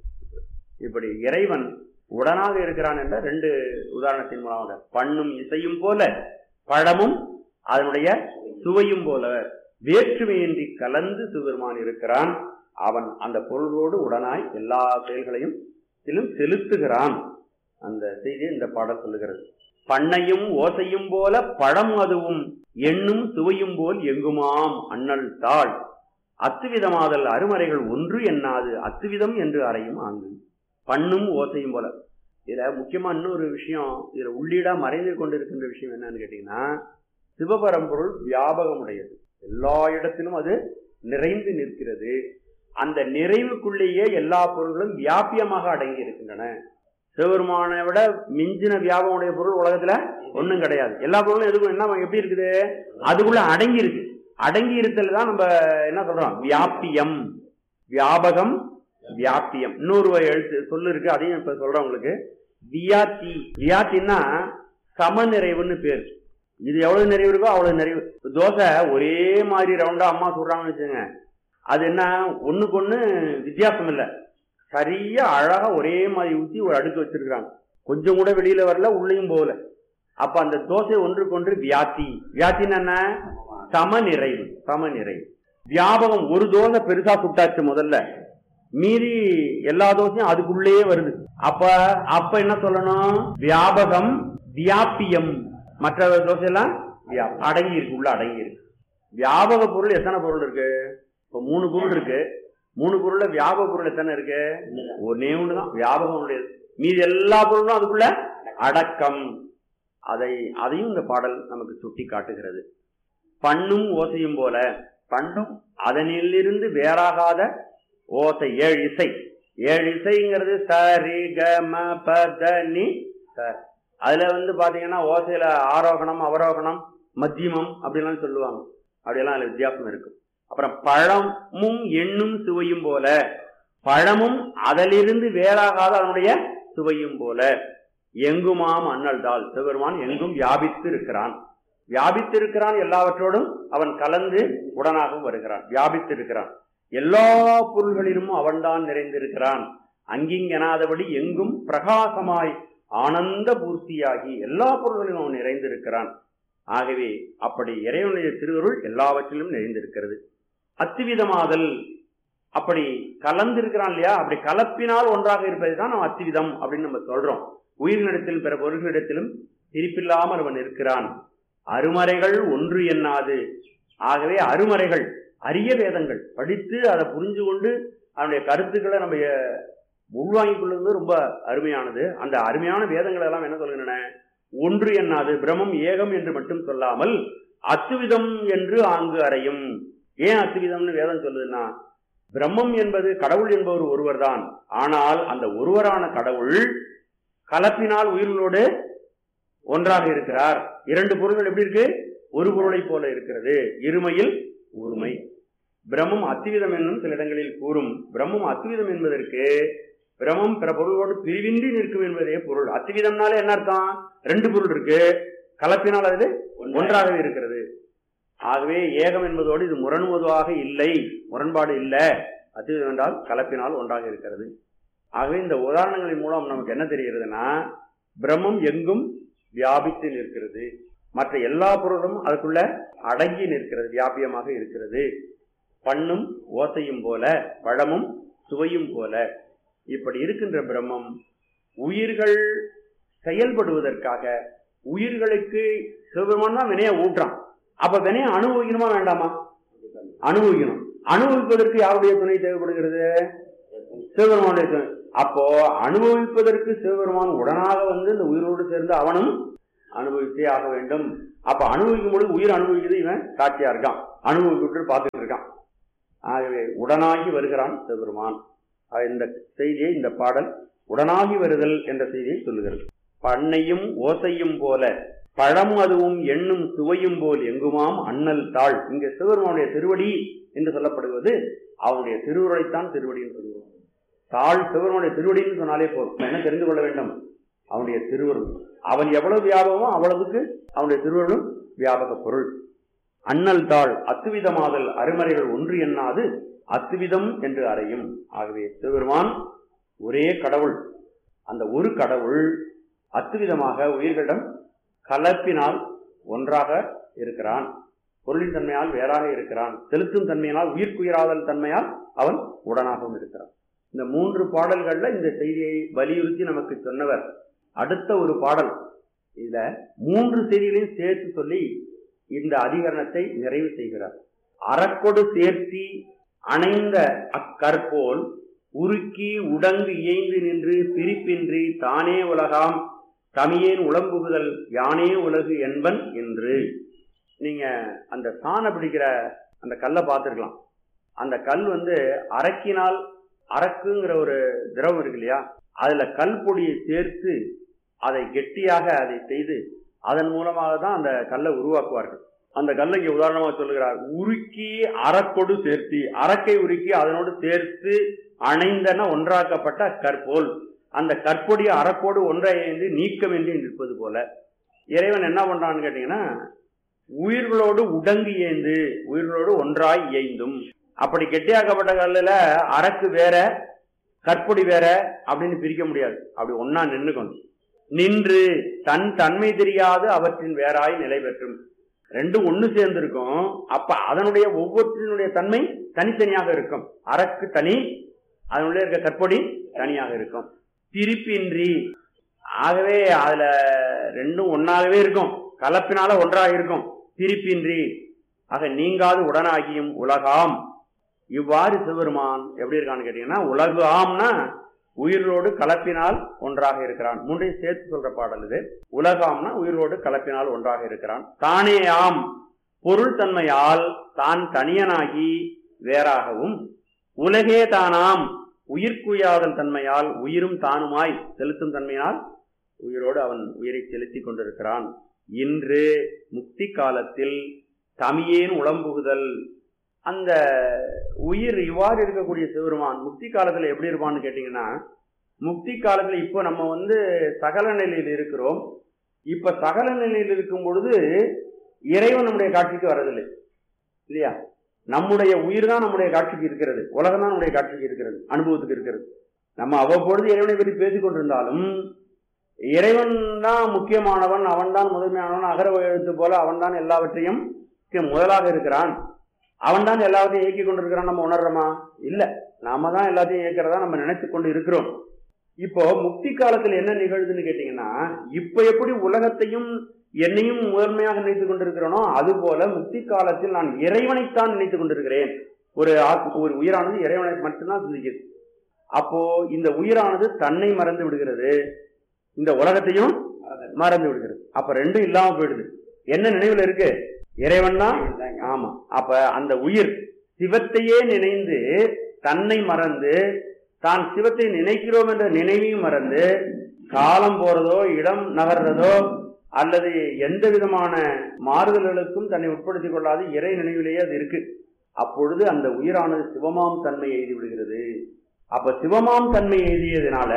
இப்படி இறைவன் உடனாக இருக்கிறான் என்ற ரெண்டு உதாரணத்தின் மூலமாக பண்ணும் இசையும் போல பழமும் அதனுடைய சுவையும் போல வேற்றுமையின்றி கலந்து சிவபெருமான் இருக்கிறான் அவன் அந்த பொருளோடு உடனாய் எல்லா செயல்களையும் இதிலும் செலுத்துகிறான் அந்த செய்தியை இந்த பாடல் சொல்லுகிறது பண்ணையும் ஓசையும் போல பழம் அதுவும் எண்ணும் சுவையும் போல் எங்குமாம் அண்ணல் தாள் அத்துவிதமாதல் அருமறைகள் ஒன்று எண்ணாது அத்துவிதம் என்று அறையும் ஆங்கு பண்ணும் ஓசையும் போல இதுல முக்கியமா இன்னொரு விஷயம் இதுல உள்ளீடா மறைந்து கொண்டிருக்கின்ற விஷயம் என்னன்னு கேட்டீங்கன்னா சிவபரம்பொருள் வியாபகமுடையது எல்லா இடத்திலும் அது நிறைந்து நிற்கிறது அந்த நிறைவுக்குள்ளேயே எல்லா பொருள்களும் வியாபியமாக அடங்கி இருக்கின்றன சிவபெருமானை விட மிஞ்சின வியாபகமுடைய பொருள் உலகத்துல ஒண்ணும் கிடையாது எல்லா பொருளும் எதுவும் என்ன எப்படி இருக்குது அதுக்குள்ள அடங்கி இருக்கு அடங்கி இருத்தல் தான் நம்ம என்ன சொல்றோம் வியாபியம் வியாபகம் வியாபியம் இன்னொரு எழுத்து சொல்லு இருக்கு அதையும் இப்ப சொல்றேன் உங்களுக்கு வியாத்தி வியாத்தின்னா சமநிறைவுன்னு பேர் இது எவ்வளவு நிறைவு இருக்கோ அவ்வளவு நிறைவு தோசை ஒரே மாதிரி ரவுண்டா அம்மா சொல்றாங்கன்னு வச்சுங்க அது என்ன ஒண்ணுக்கு ஒண்ணு வித்தியாசம் இல்லை சரியா அழகா ஒரே மாதிரி ஊத்தி ஒரு அடுக்கு வச்சிருக்காங்க கொஞ்சம் கூட வெளியில வரல உள்ளேயும் போகல அப்ப அந்த தோசை ஒன்றுக்கு ஒன்று வியாத்தி வியாத்தின்னு என்ன சமநிறைவு சமநிறைவு வியாபகம் ஒரு தோசை பெருசா சுட்டாச்சு முதல்ல மீறி எல்லா தோசையும் அதுக்குள்ளேயே வருது அப்ப அப்ப என்ன சொல்லணும் வியாபகம் வியாபியம் மற்ற தோசையெல்லாம் வியா- அடங்கி இருக்கு உள்ள அடங்கி இருக்கு வியாபக பொருள் எத்தனை பொருள் இருக்கு இப்ப மூணு பொருள் இருக்கு மூணு பொருள்ல வியாபக பொருள் எத்தனை இருக்கு ஒன்னே ஒண்ணுதான் வியாபகம் உடையது மீதி எல்லா பொருளும் அதுக்குள்ள அடக்கம் அதை அதையும் இந்த பாடல் நமக்கு சுட்டி காட்டுகிறது பண்ணும் ஓசையும் போல பண்ணும் அதனிலிருந்து வேறாகாத ஓசை ஏழு இசை ஏழு இசைங்கிறது சரி க ம ப த நி ச அதுல வந்து பாத்தீங்கன்னா ஓசையில ஆரோகணம் அவரோகணம் மத்தியமம் அப்படிலாம் சொல்லுவாங்க அப்படியெல்லாம் அதுல வித்தியாசம் இருக்கும் அப்புறம் பழமும் எண்ணும் சுவையும் போல பழமும் அதிலிருந்து வேறாகாத அதனுடைய சுவையும் போல எங்குமாம் அண்ணல் தாள் சிவபெருமான் எங்கும் வியாபித்து இருக்கிறான் வியாபித்து இருக்கிறான் எல்லாவற்றோடும் அவன் கலந்து உடனாகவும் வருகிறான் வியாபித்து இருக்கிறான் எல்லா பொருள்களிலும் அவன்தான் நிறைந்திருக்கிறான் அங்கிங்கெனாதபடி எங்கும் பிரகாசமாய் ஆனந்த பூர்த்தியாகி எல்லா பொருள்களிலும் அவன் நிறைந்திருக்கிறான் ஆகவே அப்படி இறைவனுடைய திருவருள் எல்லாவற்றிலும் நிறைந்திருக்கிறது அத்துவிதமாதல் அப்படி கலந்திருக்கிறான் இல்லையா அப்படி கலப்பினால் ஒன்றாக இருப்பதை தான் நம்ம அத்துவிதம் அப்படின்னு நம்ம சொல்றோம் உயிர்களிடத்திலும் பிற பொருள்களிடத்திலும் பிரிப்பில்லாமல் அவன் இருக்கிறான் அருமறைகள் ஒன்று எண்ணாது ஆகவே அருமறைகள் அரிய வேதங்கள் படித்து அதை புரிஞ்சு கொண்டு அதனுடைய கருத்துக்களை நம்ம அஹ், உள்வாங்கிக் கொள்வது ரொம்ப அருமையானது அந்த அருமையான வேதங்கள் எல்லாம் என்ன சொல்கின்றன ஒன்று எண்ணாது பிரம்மம் ஏகம் என்று மட்டும் சொல்லாமல் அத்துவிதம் என்று ஆங்கு அறையும் ஏன் அத்துவிதம்னு வேதம் சொல்லுதுன்னா பிரம்மம் என்பது கடவுள் என்பவர் ஒருவர்தான் ஆனால் அந்த ஒருவரான கடவுள் கலப்பினால் உயிர்களோடு ஒன்றாக இருக்கிறார் இரண்டு பொருள்கள் எப்படி இருக்கு ஒரு பொருளைப் போல இருக்கிறது இருமையில் ஒருமை பிரம்மம் அத்துவிதம் என்னும் சில இடங்களில் கூறும் பிரம்மம் அத்துவிதம் என்பதற்கு பிரம்மம் பிற பொருளோடு பிரிவின்றி நிற்கும் என்பதே பொருள் அத்துவிதம்னாலே என்ன அர்த்தம் ரெண்டு பொருள் இருக்கு கலப்பினால் அது ஒன்றாகவே இருக்கிறது ஆகவே ஏகம் என்பதோடு இது முரண்முதுவாக இல்லை முரண்பாடு இல்லை அத்துவிதம் என்றால் கலப்பினால் ஒன்றாக இருக்கிறது ஆகவே இந்த உதாரணங்களின் மூலம் நமக்கு என்ன தெரிகிறதுனா பிரம்மம் எங்கும் வியாபித்து நிற்கிறது மற்ற எல்லா பொருளும் அதுக்குள்ள அடங்கி நிற்கிறது வியாபியமாக இருக்கிறது பண்ணும் ஓசையும் போல பழமும் சுவையும் போல இப்படி இருக்கின்ற பிரம்மம் உயிர்கள் செயல்படுவதற்காக உயிர்களுக்கு சிவபெருமான் தான் வினையை ஊட்டுறான் அப்ப வினையை அனுபவிக்கணுமா வேண்டாமா அனுபவிக்கணும் அனுபவிப்பதற்கு யாருடைய துணை தேவைப்படுகிறது சிவபெருமானுடைய துணை அப்போ அனுபவிப்பதற்கு சிவபெருமான் உடனாக வந்து இந்த உயிரோடு சேர்ந்து அவனும் அனுபவித்தே ஆக வேண்டும் அப்ப அனுபவிக்கும் பொழுது உயிர் அனுபவிக்கிறது இவன் சாட்சியா இருக்கான் அனுபவிக்கிட்டு பார்த்துட்டு இருக்கான் ஆகவே உடனாகி வருகிறான் சிவபெருமான் ஆக இந்த செய்தியை இந்த பாடல் உடனாகி வருதல் என்ற செய்தியை சொல்லுகிறது பண்ணையும் ஓசையும் போல பழம் அதுவும் எண்ணும் சுவையும் போல் எங்குமாம் அண்ணல் தாள் இங்க சிவபெருமானுடைய திருவடி என்று சொல்லப்படுவது அவனுடைய திருவுரைத்தான் திருவடி என்று சொல்லுவோம் தாள் சிவபெருமானுடைய திருவடின்னு சொன்னாலே போதும் நம்ம என்ன தெரிந்து கொள்ள வேண்டும் அவனுடைய திருவருள் அவன் எவ்வளவு வியாபகமோ அவ்வளவுக்கு அவனுடைய திருவருளும் வியாபக பொருள் அண்ணல் தாள் அத்துவிதமாதல் அருமறைகள் ஒன்று எண்ணாது அத்துவிதம் என்று அறையும் ஆகவே சிவபெருமான் ஒரே கடவுள் அந்த ஒரு கடவுள் அத்துவிதமாக உயிர்களிடம் கலப்பினால் ஒன்றாக இருக்கிறான் பொருளின் தன்மையால் வேறாக இருக்கிறான் செலுத்தும் தன்மையினால் உயிர்க்குயிராதல் தன்மையால் அவன் உடனாகவும் இருக்கிறான் இந்த மூன்று பாடல்கள்ல இந்த செய்தியை வலியுறுத்தி நமக்கு சொன்னவர் அடுத்த ஒரு பாடல் இதுல மூன்று செய்திகளையும் சேர்த்து சொல்லி இந்த அதிகரணத்தை நிறைவு செய்கிறார் அறக்கொடு சேர்த்தி அணைந்த அக்கற்போல் உருக்கி உடங்கு இயைந்து நின்று பிரிப்பின்றி தானே உலகாம் தமியேன் உளம்புகுதல் யானே உலகு என்பன் என்று நீங்க அந்த சாணை பிடிக்கிற அந்த கல்லை பார்த்துருக்கலாம் அந்த கல் வந்து அரக்கினால் அரக்குங்கிற ஒரு திரவம் இருக்கு இல்லையா அதுல கல் பொடியை சேர்த்து அதை கெட்டியாக அதை செய்து அதன் மூலமாக தான் அந்த கல்லை உருவாக்குவார்கள் அந்த கல்லை இங்க உதாரணமாக சொல்லுகிறார் உருக்கி அறக்கொடு சேர்த்தி அரக்கை உருக்கி அதனோடு சேர்த்து அணைந்தன ஒன்றாக்கப்பட்ட கற்போல் அந்த கற்பொடி அறக்கோடு ஒன்றைந்து நீக்கமின்றி நிற்பது போல இறைவன் என்ன பண்றான்னு கேட்டீங்கன்னா உயிர்களோடு உடங்கு ஏந்து உயிர்களோடு ஒன்றாய் இயைந்தும் அப்படி கெட்டியாக்கப்பட்ட கல்லுல அரக்கு வேற கற்பொடி வேற அப்படின்னு பிரிக்க முடியாது அப்படி ஒன்னா நின்னுக்கணும் நின்று தன் தன்மை தெரியாது அவற்றின் வேறாய் நிலை பெற்றும் ரெண்டும் ஒண்ணு சேர்ந்திருக்கும் அப்ப அதனுடைய ஒவ்வொன்றினுடைய தன்மை தனித்தனியாக இருக்கும் அரக்கு தனி அதனுடைய இருக்க கற்பொடி தனியாக இருக்கும் பிரிப்பின்றி ஆகவே அதுல ரெண்டும் ஒன்னாகவே இருக்கும் கலப்பினால ஒன்றாக இருக்கும் பிரிப்பின்றி ஆக நீங்காது உடனாகியும் உலகாம் இவ்வாறு சிவருமான் எப்படி இருக்கான்னு கேட்டீங்கன்னா உலகு ஆம்னா உயிரோடு கலப்பினால் ஒன்றாக இருக்கிறான் மூன்றையும் சேர்த்து சொல்ற பாடல் இது உலகாம்னா உயிரோடு கலப்பினால் ஒன்றாக இருக்கிறான் தானே ஆம் பொருள் தன்மையால் தான் தனியனாகி வேறாகவும் உலகே தானாம் உயிர்க்குயாதல் தன்மையால் உயிரும் தானுமாய் செலுத்தும் தன்மையால் உயிரோடு அவன் உயிரை செலுத்திக் கொண்டிருக்கிறான் இன்று முக்தி காலத்தில் தமியேன் உளம்புகுதல் அந்த உயிர் இவ்வாறு இருக்கக்கூடிய சிவருமான் முக்தி காலத்துல எப்படி இருப்பான்னு கேட்டீங்கன்னா முக்தி காலத்துல இப்போ நம்ம வந்து சகல நிலையில் இருக்கிறோம் இப்ப சகல நிலையில் இருக்கும் பொழுது இறைவன் நம்முடைய காட்சிக்கு வரதில்லை இல்லையா நம்முடைய உயிர் தான் நம்முடைய காட்சிக்கு இருக்கிறது உலகம் தான் நம்முடைய காட்சிக்கு இருக்கிறது அனுபவத்துக்கு இருக்கிறது நம்ம அவ்வப்பொழுது இறைவனை பற்றி பேசிக் கொண்டிருந்தாலும் இறைவன் தான் முக்கியமானவன் அவன் தான் முதன்மையானவன் அகர எழுத்து போல அவன் தான் எல்லாவற்றையும் முதலாக இருக்கிறான் அவன் தான் எல்லாத்தையும் இயக்கி கொண்டிருக்கிறான் நம்ம உணர்றோமா இல்ல நாம தான் எல்லாத்தையும் இயக்கிறதா நம்ம நினைத்து கொண்டு இருக்கிறோம் இப்போ முக்தி காலத்தில் என்ன நிகழ்துன்னு கேட்டீங்கன்னா இப்ப எப்படி உலகத்தையும் என்னையும் முதன்மையாக நினைத்துக் கொண்டிருக்கிறேனோ அது போல முக்தி காலத்தில் நான் இறைவனைத்தான் நினைத்துக் கொண்டிருக்கிறேன் ஒரு ஒரு உயிரானது இறைவனை மட்டும்தான் சிந்திக்குது அப்போ இந்த உயிரானது தன்னை மறந்து விடுகிறது இந்த உலகத்தையும் மறந்து விடுகிறது அப்ப ரெண்டும் இல்லாம போயிடுது என்ன நினைவுல இருக்கு இறைவன் தான் ஆமா அப்ப அந்த உயிர் சிவத்தையே நினைந்து தன்னை மறந்து தான் சிவத்தை நினைக்கிறோம் என்ற நினைவையும் மறந்து காலம் போறதோ இடம் நகர்றதோ அல்லது எந்த விதமான மாறுதல்களுக்கும் தன்னை உட்படுத்திக் கொள்ளாது இறை நினைவிலேயே அது இருக்கு அப்பொழுது அந்த உயிரானது சிவமாம் தன்மை எழுதி விடுகிறது அப்ப சிவமாம் தன்மை எழுதியதுனால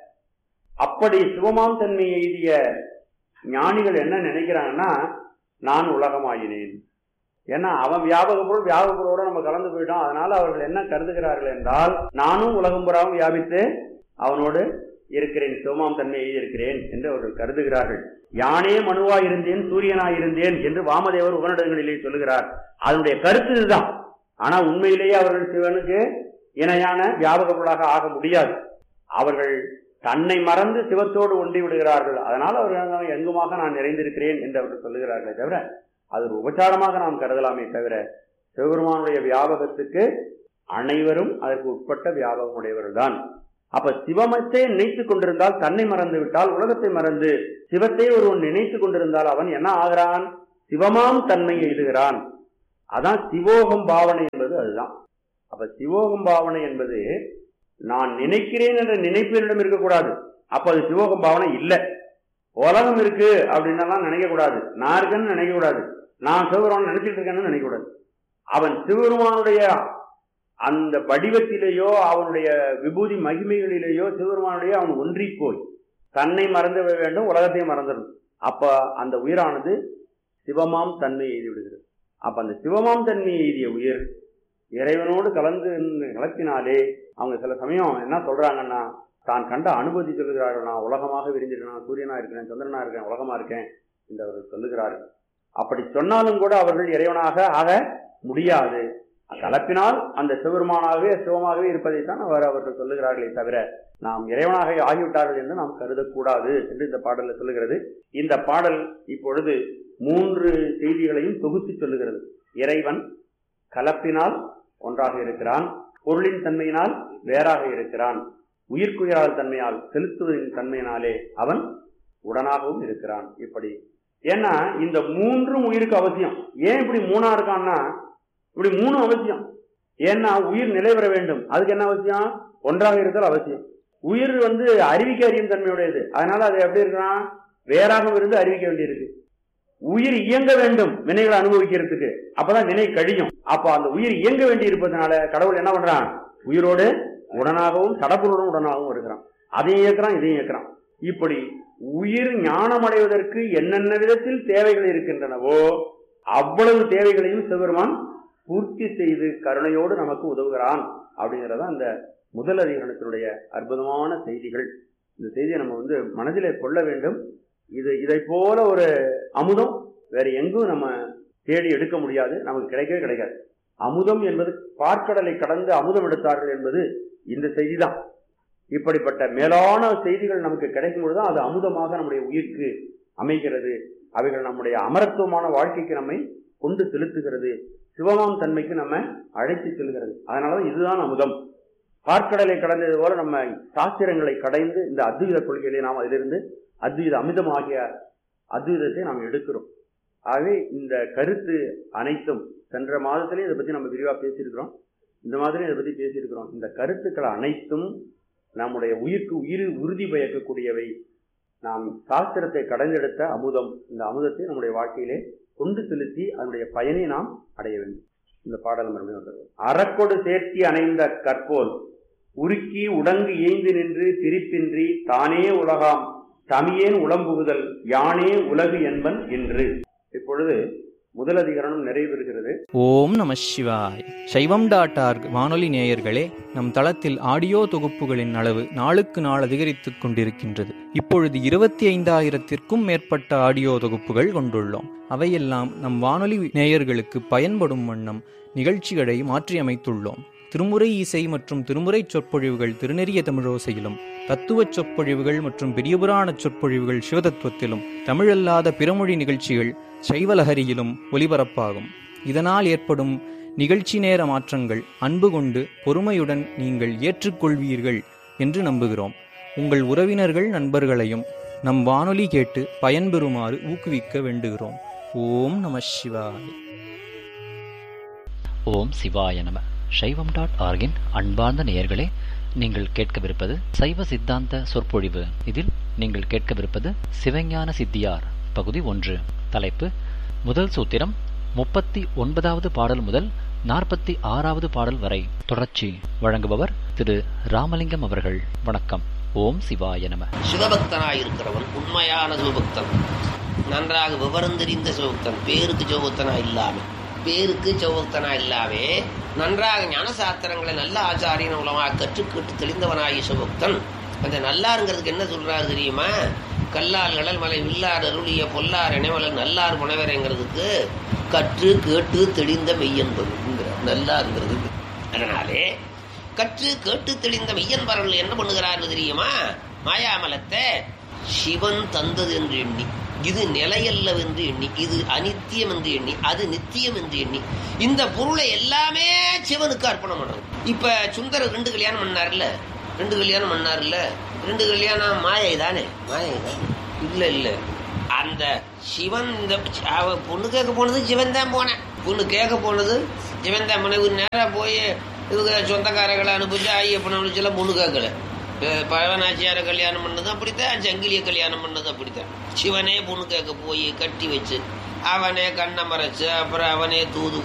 அப்படி சிவமாம் தன்மை எழுதிய ஞானிகள் என்ன நினைக்கிறாங்கன்னா நான் உலகமாயினேன் ஏன்னா அவன் வியாபக பொருள் வியாபக பொருளோட நம்ம கலந்து போயிட்டோம் அதனால அவர்கள் என்ன கருதுகிறார்கள் என்றால் நானும் உலகம் புறாவும் வியாபித்து அவனோடு இருக்கிறேன் சிவமாம் தன்மையை இருக்கிறேன் என்று அவர்கள் கருதுகிறார்கள் யானே மனுவாய் இருந்தேன் சூரியனாய் இருந்தேன் என்று வாமதேவர் உபநிடங்களிலே சொல்லுகிறார் அதனுடைய கருத்து இதுதான் ஆனா உண்மையிலேயே அவர்கள் சிவனுக்கு இணையான வியாபக பொருளாக ஆக முடியாது அவர்கள் தன்னை மறந்து சிவத்தோடு ஒன்றி விடுகிறார்கள் அதனால் அவர்கள் எங்குமாக நான் நிறைந்திருக்கிறேன் என்று அவர்கள் சொல்லுகிறார்களே தவிர அது ஒரு உபச்சாரமாக நாம் கருதலாமே தவிர சிவபெருமானுடைய வியாபகத்துக்கு அனைவரும் அதற்கு உட்பட்ட வியாபகம் உடையவர்கள் தான் அப்ப சிவமத்தை நினைத்துக் கொண்டிருந்தால் தன்னை மறந்து விட்டால் உலகத்தை மறந்து சிவத்தை ஒருவன் நினைத்துக் கொண்டிருந்தால் அவன் என்ன ஆகிறான் சிவமாம் தன்மை எழுதுகிறான் அதான் சிவோகம் பாவனை என்பது அதுதான் அப்ப சிவோகம் பாவனை என்பது நான் நினைக்கிறேன் என்ற நினைப்பு என்னிடம் இருக்கக்கூடாது அப்ப அது சிவோகம் பாவனை இல்லை உலகம் இருக்கு அப்படின்னலாம் நினைக்க கூடாது நான் இருக்கேன்னு நினைக்க கூடாது நான் சிவபெருமான் நினைச்சிட்டு இருக்கேன்னு நினைக்க கூடாது அவன் சிவபெருமானுடைய அந்த வடிவத்திலேயோ அவனுடைய விபூதி மகிமைகளிலேயோ சிவபெருமானுடைய அவன் ஒன்றி போய் தன்னை மறந்து விட வேண்டும் உலகத்தையும் மறந்துடும் அப்ப அந்த உயிரானது சிவமாம் தன்மை எய்தி விடுகிறது அப்ப அந்த சிவமாம் தன்மை எய்திய உயிர் இறைவனோடு கலந்து கலத்தினாலே அவங்க சில சமயம் என்ன சொல்றாங்கன்னா தான் கண்ட அனுபூதி சொல்லுகிறார்கள் நான் உலகமாக விரிஞ்சிருக்கேன் நான் சூரியனா இருக்கிறேன் சந்திரனா இருக்கேன் உலகமா இருக்கேன் என்று அவர்கள் சொல்லுகிறார்கள் அப்படி சொன்னாலும் கூட அவர்கள் இறைவனாக ஆக முடியாது கலப்பினால் அந்த சிவருமானாகவே சிவமாகவே இருப்பதைத்தான் அவர் அவர்கள் சொல்லுகிறார்களே தவிர நாம் இறைவனாக ஆகிவிட்டார்கள் என்று நாம் கருதக்கூடாது என்று இந்த பாடல்ல சொல்லுகிறது இந்த பாடல் இப்பொழுது மூன்று செய்திகளையும் தொகுத்து சொல்லுகிறது இறைவன் கலப்பினால் ஒன்றாக இருக்கிறான் பொருளின் தன்மையினால் வேறாக இருக்கிறான் உயிர்க்குயிரால் தன்மையால் செலுத்துவதின் தன்மையினாலே அவன் உடனாகவும் இருக்கிறான் இப்படி ஏன்னா இந்த மூன்றும் உயிருக்கு அவசியம் ஏன் இப்படி மூணா இருக்கான்னா இப்படி மூணு அவசியம் ஏன்னா உயிர் நிலை பெற வேண்டும் அதுக்கு என்ன அவசியம் ஒன்றாக இருத்தல் அவசியம் உயிர் வந்து அறிவிக்க அறியும் தன்மையுடையது அதனால அது எப்படி இருக்கான் வேறாகவும் இருந்து அறிவிக்க வேண்டியிருக்கு உயிர் இயங்க வேண்டும் வினைகளை அனுபவிக்கிறதுக்கு அப்பதான் வினை கழியும் அப்ப அந்த உயிர் இயங்க வேண்டி இருப்பதனால கடவுள் என்ன பண்றான் உயிரோடு உடனாகவும் சடப்பொருளுடன் உடனாகவும் இருக்கிறான் அதையும் இயக்குறான் இதையும் இயக்குறான் இப்படி உயிர் ஞானம் அடைவதற்கு என்னென்ன விதத்தில் தேவைகள் இருக்கின்றனவோ அவ்வளவு தேவைகளையும் சிவபெருமான் பூர்த்தி செய்து கருணையோடு நமக்கு உதவுகிறான் அப்படிங்கிறத அந்த முதல் அதிகரணத்தினுடைய அற்புதமான செய்திகள் இந்த செய்தியை நம்ம வந்து மனதிலே கொள்ள வேண்டும் இது இதை போல ஒரு அமுதம் வேற எங்கும் நம்ம தேடி எடுக்க முடியாது நமக்கு கிடைக்கவே கிடைக்காது அமுதம் என்பது பார்க்கடலை கடந்து அமுதம் எடுத்தார்கள் என்பது இந்த செய்தி தான் இப்படிப்பட்ட மேலான செய்திகள் நமக்கு கிடைக்கும் பொழுதுதான் அது அமுதமாக நம்முடைய உயிர்க்கு அமைகிறது அவைகள் நம்முடைய அமரத்துவமான வாழ்க்கைக்கு நம்மை கொண்டு செலுத்துகிறது சிவமாம் தன்மைக்கு நம்ம அழைத்து செல்கிறது அதனாலதான் இதுதான் அமுதம் பார்க்கடலை கடந்தது போல நம்ம சாஸ்திரங்களை கடைந்து இந்த அத்வைத கொள்கைகளை நாம் அதிலிருந்து அத்வைத அமிதமாகிய அத்வைதத்தை நாம் எடுக்கிறோம் ஆகவே இந்த கருத்து அனைத்தும் சென்ற மாதத்திலே இதை பற்றி நம்ம விரிவாக பேசியிருக்கிறோம் இந்த மாதிரி இதை பற்றி பேசியிருக்கிறோம் இந்த கருத்துக்கள் அனைத்தும் நம்முடைய உயிர்க்கு உயிர் உறுதி பயக்கக்கூடியவை நாம் சாஸ்திரத்தை கடைந்தெடுத்த அமுதம் இந்த அமுதத்தை நம்முடைய வாழ்க்கையிலே கொண்டு செலுத்தி அதனுடைய பயனை நாம் அடைய வேண்டும் இந்த பாடல் மறுபடியும் வந்தது அறக்கொடு சேர்த்தி அணைந்த கற்போல் உருக்கி உடங்கு ஏய்ந்து நின்று திரிப்பின்றி தானே உலகாம் தமியேன் உளம்புகுதல் யானே உலகு என்பன் என்று இப்பொழுது முதல் அதிகரணம் நிறைவேறுகிறது ஓம் நம சிவாய் சைவம் டாட் ஆர்க் வானொலி நேயர்களே நம் தளத்தில் ஆடியோ தொகுப்புகளின் அளவு நாளுக்கு நாள் அதிகரித்துக் கொண்டிருக்கின்றது இப்பொழுது இருபத்தி ஐந்தாயிரத்திற்கும் மேற்பட்ட ஆடியோ தொகுப்புகள் கொண்டுள்ளோம் அவையெல்லாம் நம் வானொலி நேயர்களுக்கு பயன்படும் வண்ணம் நிகழ்ச்சிகளை மாற்றியமைத்துள்ளோம் திருமுறை இசை மற்றும் திருமுறை சொற்பொழிவுகள் திருநெறிய தமிழோசையிலும் தத்துவ சொற்பொழிவுகள் மற்றும் பெரியபுராண சொற்பொழிவுகள் சிவதத்துவத்திலும் தமிழல்லாத பிறமொழி நிகழ்ச்சிகள் சைவலஹரியிலும் ஒலிபரப்பாகும் இதனால் ஏற்படும் நிகழ்ச்சி நேர மாற்றங்கள் அன்பு கொண்டு பொறுமையுடன் நீங்கள் ஏற்றுக்கொள்வீர்கள் என்று நம்புகிறோம் உங்கள் உறவினர்கள் நண்பர்களையும் நம் வானொலி கேட்டு பயன்பெறுமாறு ஊக்குவிக்க வேண்டுகிறோம் ஓம் நம சிவாய் ஓம் சிவாய நம சைவம் டாட் ஆர்கின் அன்பார்ந்த நேயர்களே நீங்கள் கேட்கவிருப்பது சைவ சித்தாந்த சொற்பொழிவு இதில் நீங்கள் கேட்கவிருப்பது சிவஞான சித்தியார் பகுதி ஒன்று தலைப்பு முதல் சூத்திரம் முப்பத்தி ஒன்பதாவது பாடல் முதல் நாற்பத்தி ஆறாவது பாடல் வரை தொடர்ச்சி வழங்குபவர் திரு ராமலிங்கம் அவர்கள் வணக்கம் ஓம் சிவாய நம சிவபக்தனாயிருக்கிறவன் உண்மையான சிவபக்தன் நன்றாக விவரம் தெரிந்த சிவபக்தன் பேருக்கு சிவபக்தனா இல்லாம பேருக்கு சிவபக்தனா இல்லாமே நன்றாக ஞானசாஸ்திரங்களை நல்ல ஆச்சாரியன் மூலமாக கற்றுக்கிட்டு தெளிந்தவனாகிய சிவபக்தன் அந்த நல்லாருங்கிறதுக்கு என்ன சொல்றாரு தெரியுமா கல்லார் கடல் மலை வில்லார் அருளிய பொல்லார் இணைவலன் நல்லார் புனவரைங்கிறதுக்கு கற்று கேட்டு தெளிந்த மெய்யன்பதுங்கிற நல்லாருங்கிறதுக்கு அதனாலே கற்று கேட்டு தெளிந்த மெய்யன்பர்கள் என்ன பண்ணுகிறார்கள் தெரியுமா மாயாமலத்தை சிவன் தந்தது என்று எண்ணி இது நிலையல்ல என்று எண்ணி இது அனித்தியம் என்று எண்ணி அது நித்தியம் என்று எண்ணி இந்த பொருளை எல்லாமே சிவனுக்கு அர்ப்பணம் பண்றது இப்ப சுந்தரர் ரெண்டு கல்யாணம் பண்ணார்ல ரெண்டு கல்யாணம் பண்ணார்ல ரெண்டு கல்யாணம் மாயை தானே மாயை தான் இல்ல இல்ல அந்த சிவன் இந்த அவ பொண்ணு கேட்க போனது சிவன் தான் போனேன் பொண்ணு கேட்க போனது சிவன் தான் போனேன் இவர் நேரா போய் இவங்க சொந்தக்காரர்களை அனுப்பிச்சு ஐயப்பனை அனுப்பிச்சுலாம் பொண்ணு கேட்கல அஹ் பரவனாச்சியாரை கல்யாணம் பண்ணதும் அப்படித்தான் சங்கிலியை கல்யாணம் பண்ணதும் அப்படித்தான் சிவனே பொண்ணு கேட்க போய் கட்டி வச்சு அவனே கண்ணை மறைச்சு அப்புறம் அவனே தூது